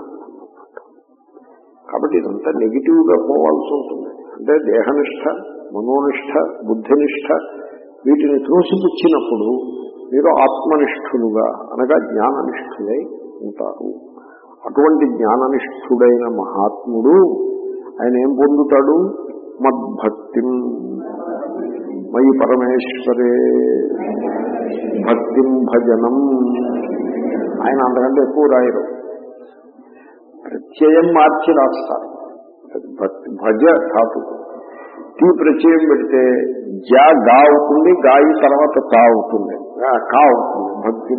కాబట్టి ఇదంతా నెగిటివ్ గా పోవాల్సి ఉంటుంది అంటే దేహనిష్ట మనోనిష్ట బుద్ధినిష్ట వీటిని త్రోసిపుచ్చినప్పుడు మీరు ఆత్మనిష్ఠులుగా అనగా జ్ఞాననిష్ఠులై ఉంటారు అటువంటి జ్ఞాననిష్ఠుడైన మహాత్ముడు ఆయన ఏం పొందుతాడు మద్భక్తి మయి పరమేశ్వరే భక్తిం భజనం ఆయన అంతకంటే ఎక్కువ రాయరు ప్రత్యయం మార్చి రాస్తారు భక్తి భజ ధాతు టీ ప్రత్యయం పెడితే జా గా అవుతుంది గాయి తర్వాత కా అవుతుంది ఆ, కా అవుతుంది భక్తి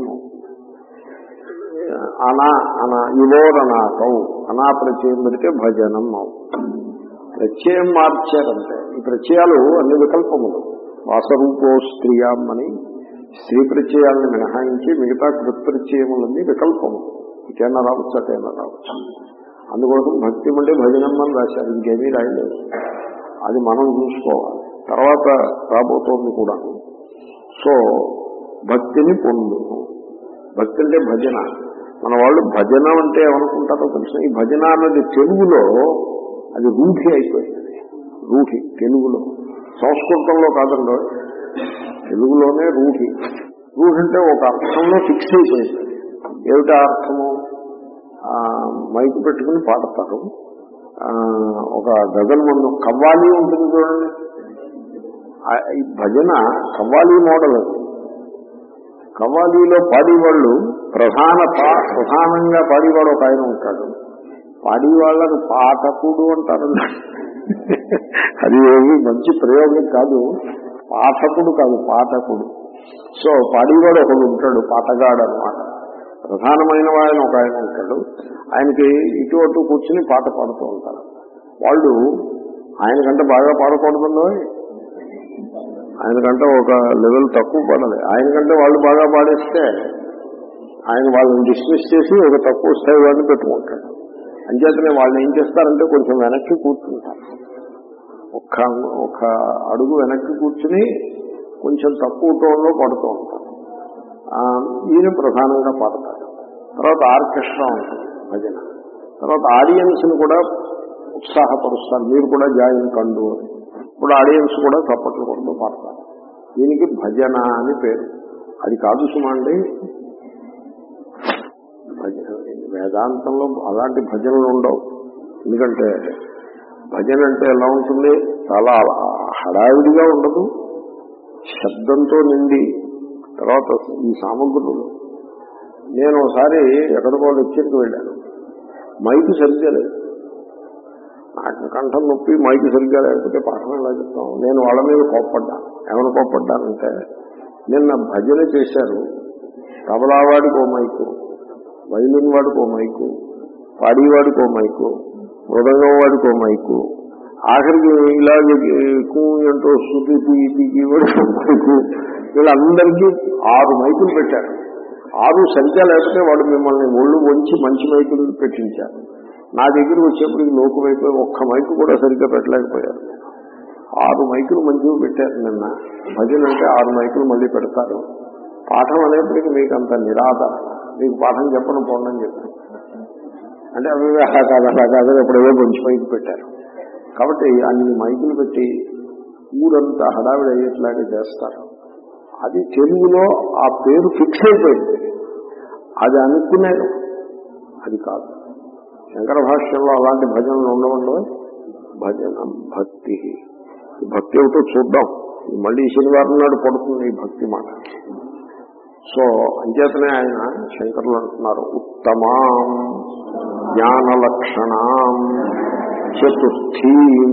అనా అనా ఇవోరనాకౌ అనా ప్రత్యయం పెడితే భజనం అవుతుంది ప్రత్యయం మార్చారంటే ఈ ప్రత్యయాలు అన్ని వికల్పములు వాసరూపో స్త్రియాం అని స్త్రీ ప్రత్యయాలను మినహాయించి మిగతా కృత్ప్రత్యయములన్నీ వికల్పము ఇటైనా రావచ్చు అటైనా రావచ్చు అందుకోసం భక్తి అంటే భజనం అని రాశారు ఇంకేమీ రాయలేదు అది మనం చూసుకోవాలి తర్వాత రాబోతోంది కూడా సో భక్తిని పొందు భక్తి అంటే భజన మన వాళ్ళు భజన అంటే ఏమనుకుంటారో తెలుసు ఈ భజన అన్నది తెలుగులో అది రూఢి అయిపోయింది రూఢి తెలుగులో సంస్కృతంలో కాదండో తెలుగులోనే రూహి రూహి అంటే ఒక అర్థంలో ఫిక్స్ అయిపోయింది ఏమిటా అర్థము ఆ, మైకు పెట్టుకుని పాడతారు ఆ, ఒక గజల్ మందు కవ్వాలి ఉంటుంది చూడండి ఆ, ఈ భజన కవ్వాలి మోడల్ అది కవ్వాలీలో పాడేవాళ్ళు ప్రధాన పా- ప్రధానంగా పాడేవాడు ఒక ఆయన ఉంటాడు పాడి వాళ్ళకు పాఠకుడు అంటారు అది ఏమి మంచి ప్రయోగం కాదు పాఠకుడు కాదు పాఠకుడు సో పాడేవాడు ఒకడు ఉంటాడు పాటగాడు అనమాట ప్రధానమైన ఆయన ఒక ఆయన ఉంటాడు ఆయనకి ఇటు అటు కూర్చుని పాట పాడుతూ ఉంటారు వాళ్ళు ఆయనకంటే బాగా పాడకూడదండో ఆయనకంటే ఒక లెవెల్ తక్కువ పాడాలి ఆయనకంటే వాళ్ళు బాగా పాడేస్తే ఆయన వాళ్ళని డిస్మిస్ చేసి ఒక తక్కువ స్థాయి వాడిని పెట్టుకుంటాడు అంచేతనే వాళ్ళని ఏం చేస్తారంటే కొంచెం వెనక్కి కూర్చుంటారు ఒక్క ఒక అడుగు వెనక్కి కూర్చుని కొంచెం తక్కువ టోన్లో పడుతూ ఉంటారు ఆ, ఈయన ప్రధానంగా పాడతాడు తర్వాత ఆర్కెస్ట్రా ఉంటుంది భజన తర్వాత ఆడియన్స్ ని కూడా ఉత్సాహపరుస్తారు మీరు కూడా జాయిన్ కండు అని ఇప్పుడు ఆడియన్స్ కూడా చప్పట్లు కొడుతూ పాడతారు దీనికి భజన అని పేరు అది కాదు సుమండి భజన వేదాంతంలో అలాంటి భజనలు ఉండవు ఎందుకంటే భజన అంటే ఎలా ఉంటుంది చాలా హడావిడిగా ఉండదు శబ్దంతో నిండి తర్వాత ఈ సామగ్రులు నేను ఒకసారి ఎక్కడికో లెక్చర్కి వెళ్ళాను మైకు సరిగ్గా లేదు నాకు కంఠం నొప్పి మైకు సరిగ్గా లేకపోతే పాఠం ఎలా చెప్తాం నేను వాళ్ళ మీద కోప్పడ్డాను ఏమైనా కోప్పడ్డానంటే నిన్న భజన చేశారు తబలావాడికి ఓ మైకు వైలిన్ వాడికి ఓ మైకు పాడీవాడికి ఓ మైకు మృదంగం వాడికి ఓ మైకు ఆఖరికి ఇలాగే కూ అంటూ శృతి పీకి వాడికి ఓ మైకు వీళ్ళందరికీ ఆరు మైకులు పెట్టారు ఆరు సరిగ్గా లేకపోతే వాడు మిమ్మల్ని ఒళ్ళు వంచి మంచి మైకులు పెట్టించారు నా దగ్గరికి వచ్చేప్పటికి లోకు వైపు ఒక్క మైకు కూడా సరిగ్గా పెట్టలేకపోయారు ఆరు మైకులు మంచిగా పెట్టారు నిన్న భజన అంటే ఆరు మైకులు మళ్ళీ పెడతారు పాఠం అనేప్పటికీ మీకు అంత నిరాదరణ మీకు పాఠం చెప్పడం పోండి చెప్పారు అంటే అవి అలా కాదు అలా కాదు ఎప్పుడేవో మంచి మైకు పెట్టారు కాబట్టి అన్ని మైకులు పెట్టి ఊరంతా హడావిడి అయ్యేట్లాగా చేస్తారు అది తెలుగులో ఆ పేరు ఫిక్స్ అయిపోయింది అది అనుకునేది అది కాదు శంకర భాష్యంలో అలాంటి భజనలు ఉండవండి భజన భక్తి ఈ భక్తి ఏమిటో చూద్దాం ఈ మళ్ళీ ఈ శనివారం నాడు పడుతుంది ఈ భక్తి మాట సో అంచేతనే ఆయన శంకరులు అంటున్నారు ఉత్తమాం జ్ఞాన లక్షణాం చతుర్థీ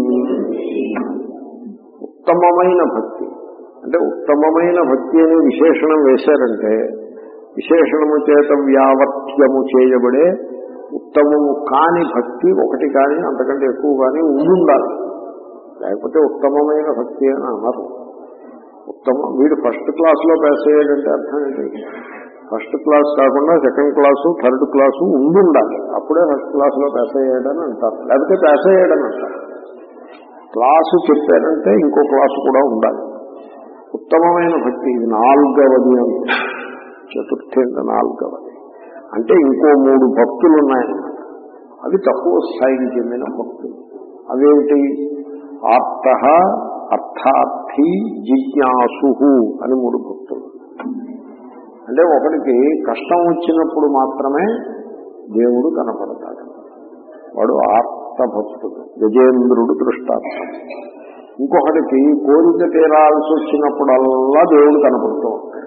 ఉత్తమమైన భక్తి అంటే ఉత్తమమైన భక్తి అనే విశేషణం వేశారంటే విశేషణము చేత వ్యావర్త్యము చేయబడే ఉత్తమము కాని భక్తి ఒకటి కానీ అంతకంటే ఎక్కువ కానీ ఉండాలి లేకపోతే ఉత్తమమైన భక్తి అని అన్నారు ఉత్తమం వీడు ఫస్ట్ క్లాస్లో పాస్ అయ్యాడంటే అర్థం ఏంటి ఫస్ట్ క్లాస్ కాకుండా సెకండ్ క్లాసు థర్డ్ క్లాసు ఉండాలి అప్పుడే ఫస్ట్ క్లాస్లో పాస్ అయ్యాడని అంటారు లేకపోతే పాస్ అయ్యాడని అంటారు క్లాసు చెప్పారంటే ఇంకో క్లాసు కూడా ఉండాలి ఉత్తమమైన భక్తి ఇది నాలుగవది అంటే చతుర్థి అంటే నాలుగవది అంటే ఇంకో మూడు భక్తులు ఉన్నాయన్నమాట అవి తక్కువ స్థాయికి చెందిన భక్తులు అవేమిటి ఆర్త అర్థార్థి జిజ్ఞాసు అని మూడు భక్తులు అంటే ఒకటికి కష్టం వచ్చినప్పుడు మాత్రమే దేవుడు కనపడతాడు వాడు ఆర్త భక్తుడు గజేంద్రుడు దృష్టార్థం ఇంకొకటికి కోరిక తీరాల్సి వచ్చినప్పుడల్లా దేవుడు కనపడుతూ ఉంటాడు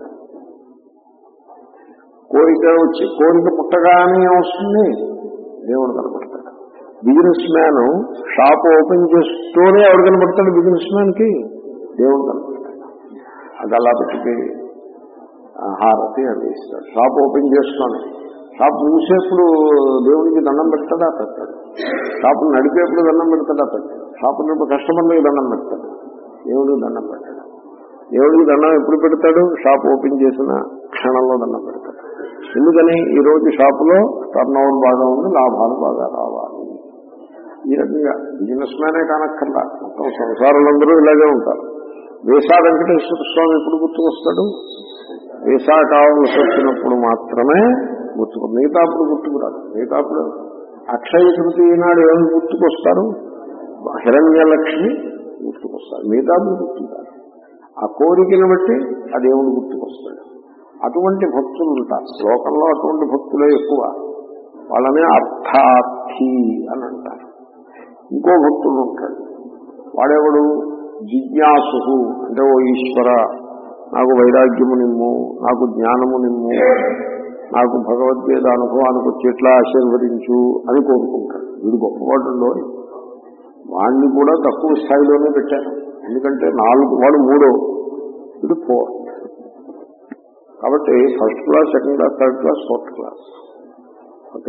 కోరిక వచ్చి కోరిక పుట్టగానే వస్తుంది దేవుడు కనపడతాడు బిజినెస్ మ్యాన్ షాప్ ఓపెన్ చేస్తూనే ఎవడు కనపడతాడు బిజినెస్ మ్యాన్ కి దేవుడు కనపడతాడు అది అలా పెట్టి హారతి అది ఇస్తాడు షాప్ ఓపెన్ చేస్తున్నాను షాప్ మూసేప్పుడు దేవుడికి దండం పెడతాడా పెట్టాడు షాపు నడిపేప్పుడు దండం పెడతాడా పెట్టాడు షాపు నడిపే కస్టమర్లకు దండం పెడతాడు దేవుడికి దండం పెట్టాడు దేవుడికి దండం ఎప్పుడు పెడతాడు షాప్ ఓపెన్ చేసిన క్షణంలో దండం పెడతాడు ఎందుకని ఈ రోజు షాపులో టర్న్ ఓవర్ బాగా ఉంది లాభాలు బాగా రావాలి ఈ రకంగా బిజినెస్ మ్యానే కానక్కర్లా మొత్తం సంసారులందరూ ఇలాగే ఉంటారు వేసా వెంకటేశ్వర స్వామి ఎప్పుడు గుర్తుకొస్తాడు వేసా కావాల్సి వచ్చినప్పుడు మాత్రమే గుర్తుకు మిగతాప్పుడు గుర్తుకురాదు మిగతాప్పుడు అక్షయ తృతీయ నాడు ఏమి గుర్తుకొస్తారు హిరణ్య లక్ష్మి గుర్తుకొస్తారు మిగతాప్పుడు గుర్తుంటారు ఆ కోరికను బట్టి ఆ దేవుడు గుర్తుకొస్తాడు అటువంటి భక్తులు ఉంటారు శ్లోకంలో అటువంటి భక్తులే ఎక్కువ వాళ్ళనే అర్థార్థి అని అంటారు ఇంకో భక్తుడు ఉంటాడు వాడెవడు జిజ్ఞాసు అంటే ఓ ఈశ్వర నాకు వైరాగ్యము నిమ్ము నాకు జ్ఞానము నిమ్ము నాకు భగవద్గీత అనుభవానికి వచ్చేట్లా ఆశీర్వదించు అని కోరుకుంటాడు వీడు గొప్పవాడు వాడిని కూడా తక్కువ స్థాయిలోనే పెట్టాను ఎందుకంటే నాలుగు వాడు మూడో ఇది ఫోర్ కాబట్టి first class second class third class fourth class okay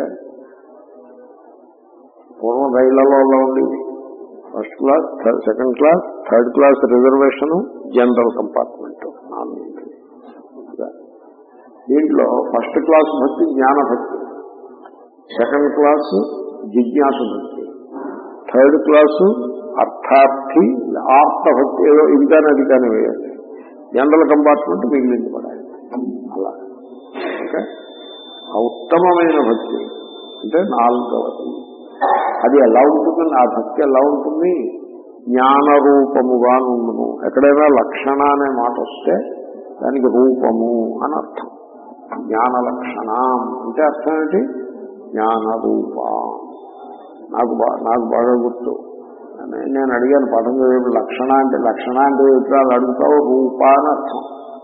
పూర్వం రైళ్లలో అలా ఉండేది first class second class third class reservation general compartment నాలుగు ఓకే. దీంట్లో ఫస్ట్ క్లాస్ భక్తి జ్ఞాన భక్తి సెకండ్ క్లాస్ జిజ్ఞాస భక్తి థర్డ్ క్లాసు అర్థార్థి ఆర్త భక్తి ఏదో ఇది కానీ అది కానీ వేయాలి జనరల్ కంపార్ట్మెంట్ మిగిలింది పడాలి అలా ఓకే ఆ ఉత్తమమైన భక్తి అంటే నాలుగవది అది ఎలా ఉంటుంది ఆ భక్తి ఎలా ఉంటుంది జ్ఞాన రూపముగా ఉండును ఎక్కడైనా లక్షణ అనే మాట వస్తే దానికి రూపము అని అర్థం జ్ఞాన లక్షణ అంటే అర్థం ఏంటి జ్ఞాన రూప నాకు బా- నాకు బాగా గుర్తు నే- నేను అడిగాను పదం చదివేప్పుడు లక్షణ అంటే లక్షణ అంటే ఎట్లా అడుగుతావు రూప అని అర్థం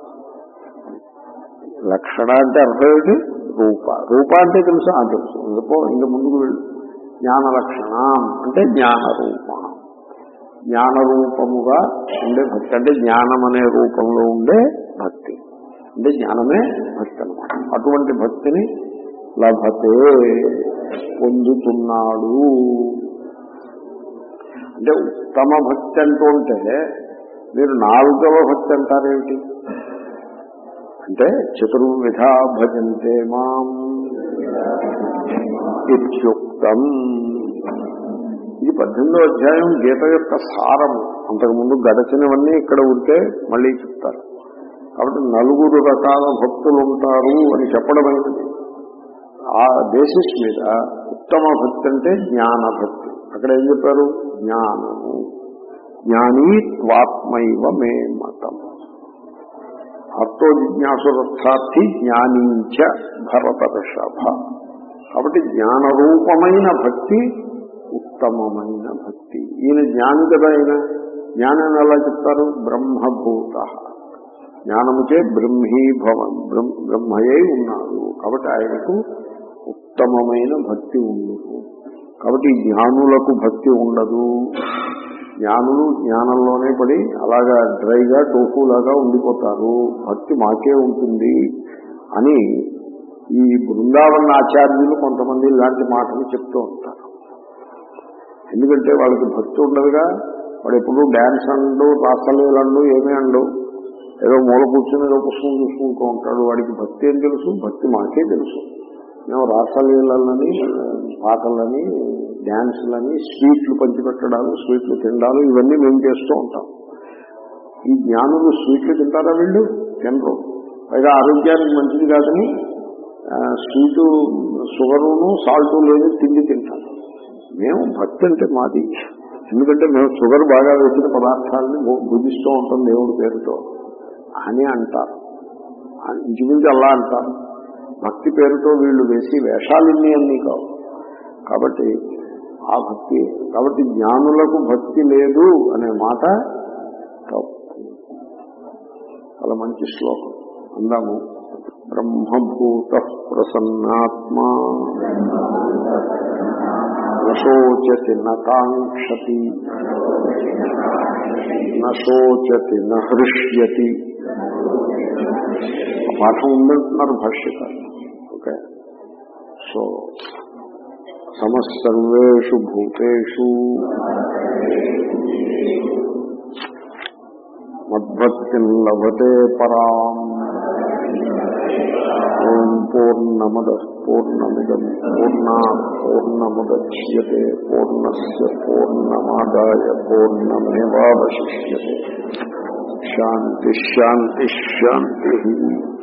లక్షణ అంటే అర్థం ఏంటి రూప రూప అంటే తెలుసు ఆ తెలుసు ఇంకో ఇంక ముందుకు వెళ్ళు జ్ఞాన లక్షణ అంటే జ్ఞాన రూప జ్ఞాన రూపముగా ఉండే భక్తి అంటే జ్ఞానం అనే రూపంలో ఉండే భక్తి అంటే జ్ఞానమే భక్తి అనమాట అటువంటి భక్తిని లభతే పొందుతున్నాడు అంటే ఉత్తమ భక్తి అంటూ ఉంటే మీరు నాలుగవ భక్తి అంటారేమిటి అంటే చతుర్విధ భజంతే మాం ఇత్యుక్తం ఇది పద్దెనిమిదో అధ్యాయం గీత యొక్క సారము అంతకుముందు గడచినవన్నీ ఇక్కడ ఉంటే మళ్ళీ చెప్తారు కాబట్టి నలుగురు రకాల భక్తులు ఉంటారు అని చెప్పడం అనేది ఆ బేసిస్ మీద ఉత్తమ భక్తి అంటే జ్ఞాన భక్తి అక్కడ ఏం చెప్పారు జ్ఞానము జ్ఞానీ త్వాత్మైవ మే మతం అర్థో జిజ్ఞాసురర్థార్థి జ్ఞానీంచ భరత ఋషభ కాబట్టి జ్ఞానరూపమైన భక్తి ఉత్తమమైన భక్తి ఈయన జ్ఞాని కదా ఆయన జ్ఞానాన్ని ఎలా చెప్తారు బ్రహ్మభూత జ్ఞానముచే బ్రహ్మీభవన్ బ్రహ్మయ్యై ఉన్నాడు కాబట్టి ఆయనకు ఉత్తమమైన భక్తి ఉండదు కాబట్టి ఈ జ్ఞానులకు భక్తి ఉండదు జ్ఞానులు జ్ఞానంలోనే పడి అలాగా డ్రైగా టోఫులాగా ఉండిపోతారు భక్తి మాకే ఉంటుంది అని ఈ బృందావన ఆచార్యులు కొంతమంది ఇలాంటి మాటలు చెప్తూ ఉంటారు ఎందుకంటే వాళ్ళకి భక్తి ఉండదుగా వాడు ఎప్పుడు డ్యాన్స్ అండు రాసలీలండు ఏమీ అండు ఏదో మూల కూర్చొని ఏదో పుస్తకం చూసుకుంటూ ఉంటాడు వాడికి భక్తి ఏం తెలుసు భక్తి మాకే తెలుసు మేము రాసలీలని పాటలని డ్యాన్సులని స్వీట్లు పంచిపెట్టడాలు స్వీట్లు తినడాలు ఇవన్నీ మేము చేస్తూ ఉంటాం ఈ జ్ఞానులు స్వీట్లు తింటారా వీళ్ళు తినరు పైగా ఆరోగ్యానికి మంచిది కాదని ఆ, స్వీటు షుగరును సాల్ట్ లేని తిండి తింటారు మేము భక్తి అంటే మాది ఎందుకంటే మేము షుగర్ బాగా వేసిన పదార్థాలని భు- భుజిస్తూ ఉంటాం దేవుడి పేరుతో అని అంటారు అని ఇంచుమించు అలా అంటారు భక్తి పేరుతో వీళ్ళు వేసి వేషాలు ఇన్ని అన్నీ కావు కాబట్టి ఆ భక్తి కాబట్టి జ్ఞానులకు భక్తి లేదు అనే మాట తప్పు చాలా మంచి శ్లోకం అందాము బ్రహ్మభూత ప్రసన్నాత్మా నశోచతి నాంక్షతి నశోచతి నహృష్యతి ఆ పాఠం ఉందంటున్నారు భాష్యకారు ఓకే సో సమస్సర్వేషు భూతేషు మద్భక్తి లభతే పరాం ఓం పూర్ణమద పూర్ణమిదం పూర్ణా పూర్ణముద్యతే పూర్ణస్ పూర్ణమాదాయ పూర్ణమేవాశిష్యతే శాంతి శాంతి శాంతి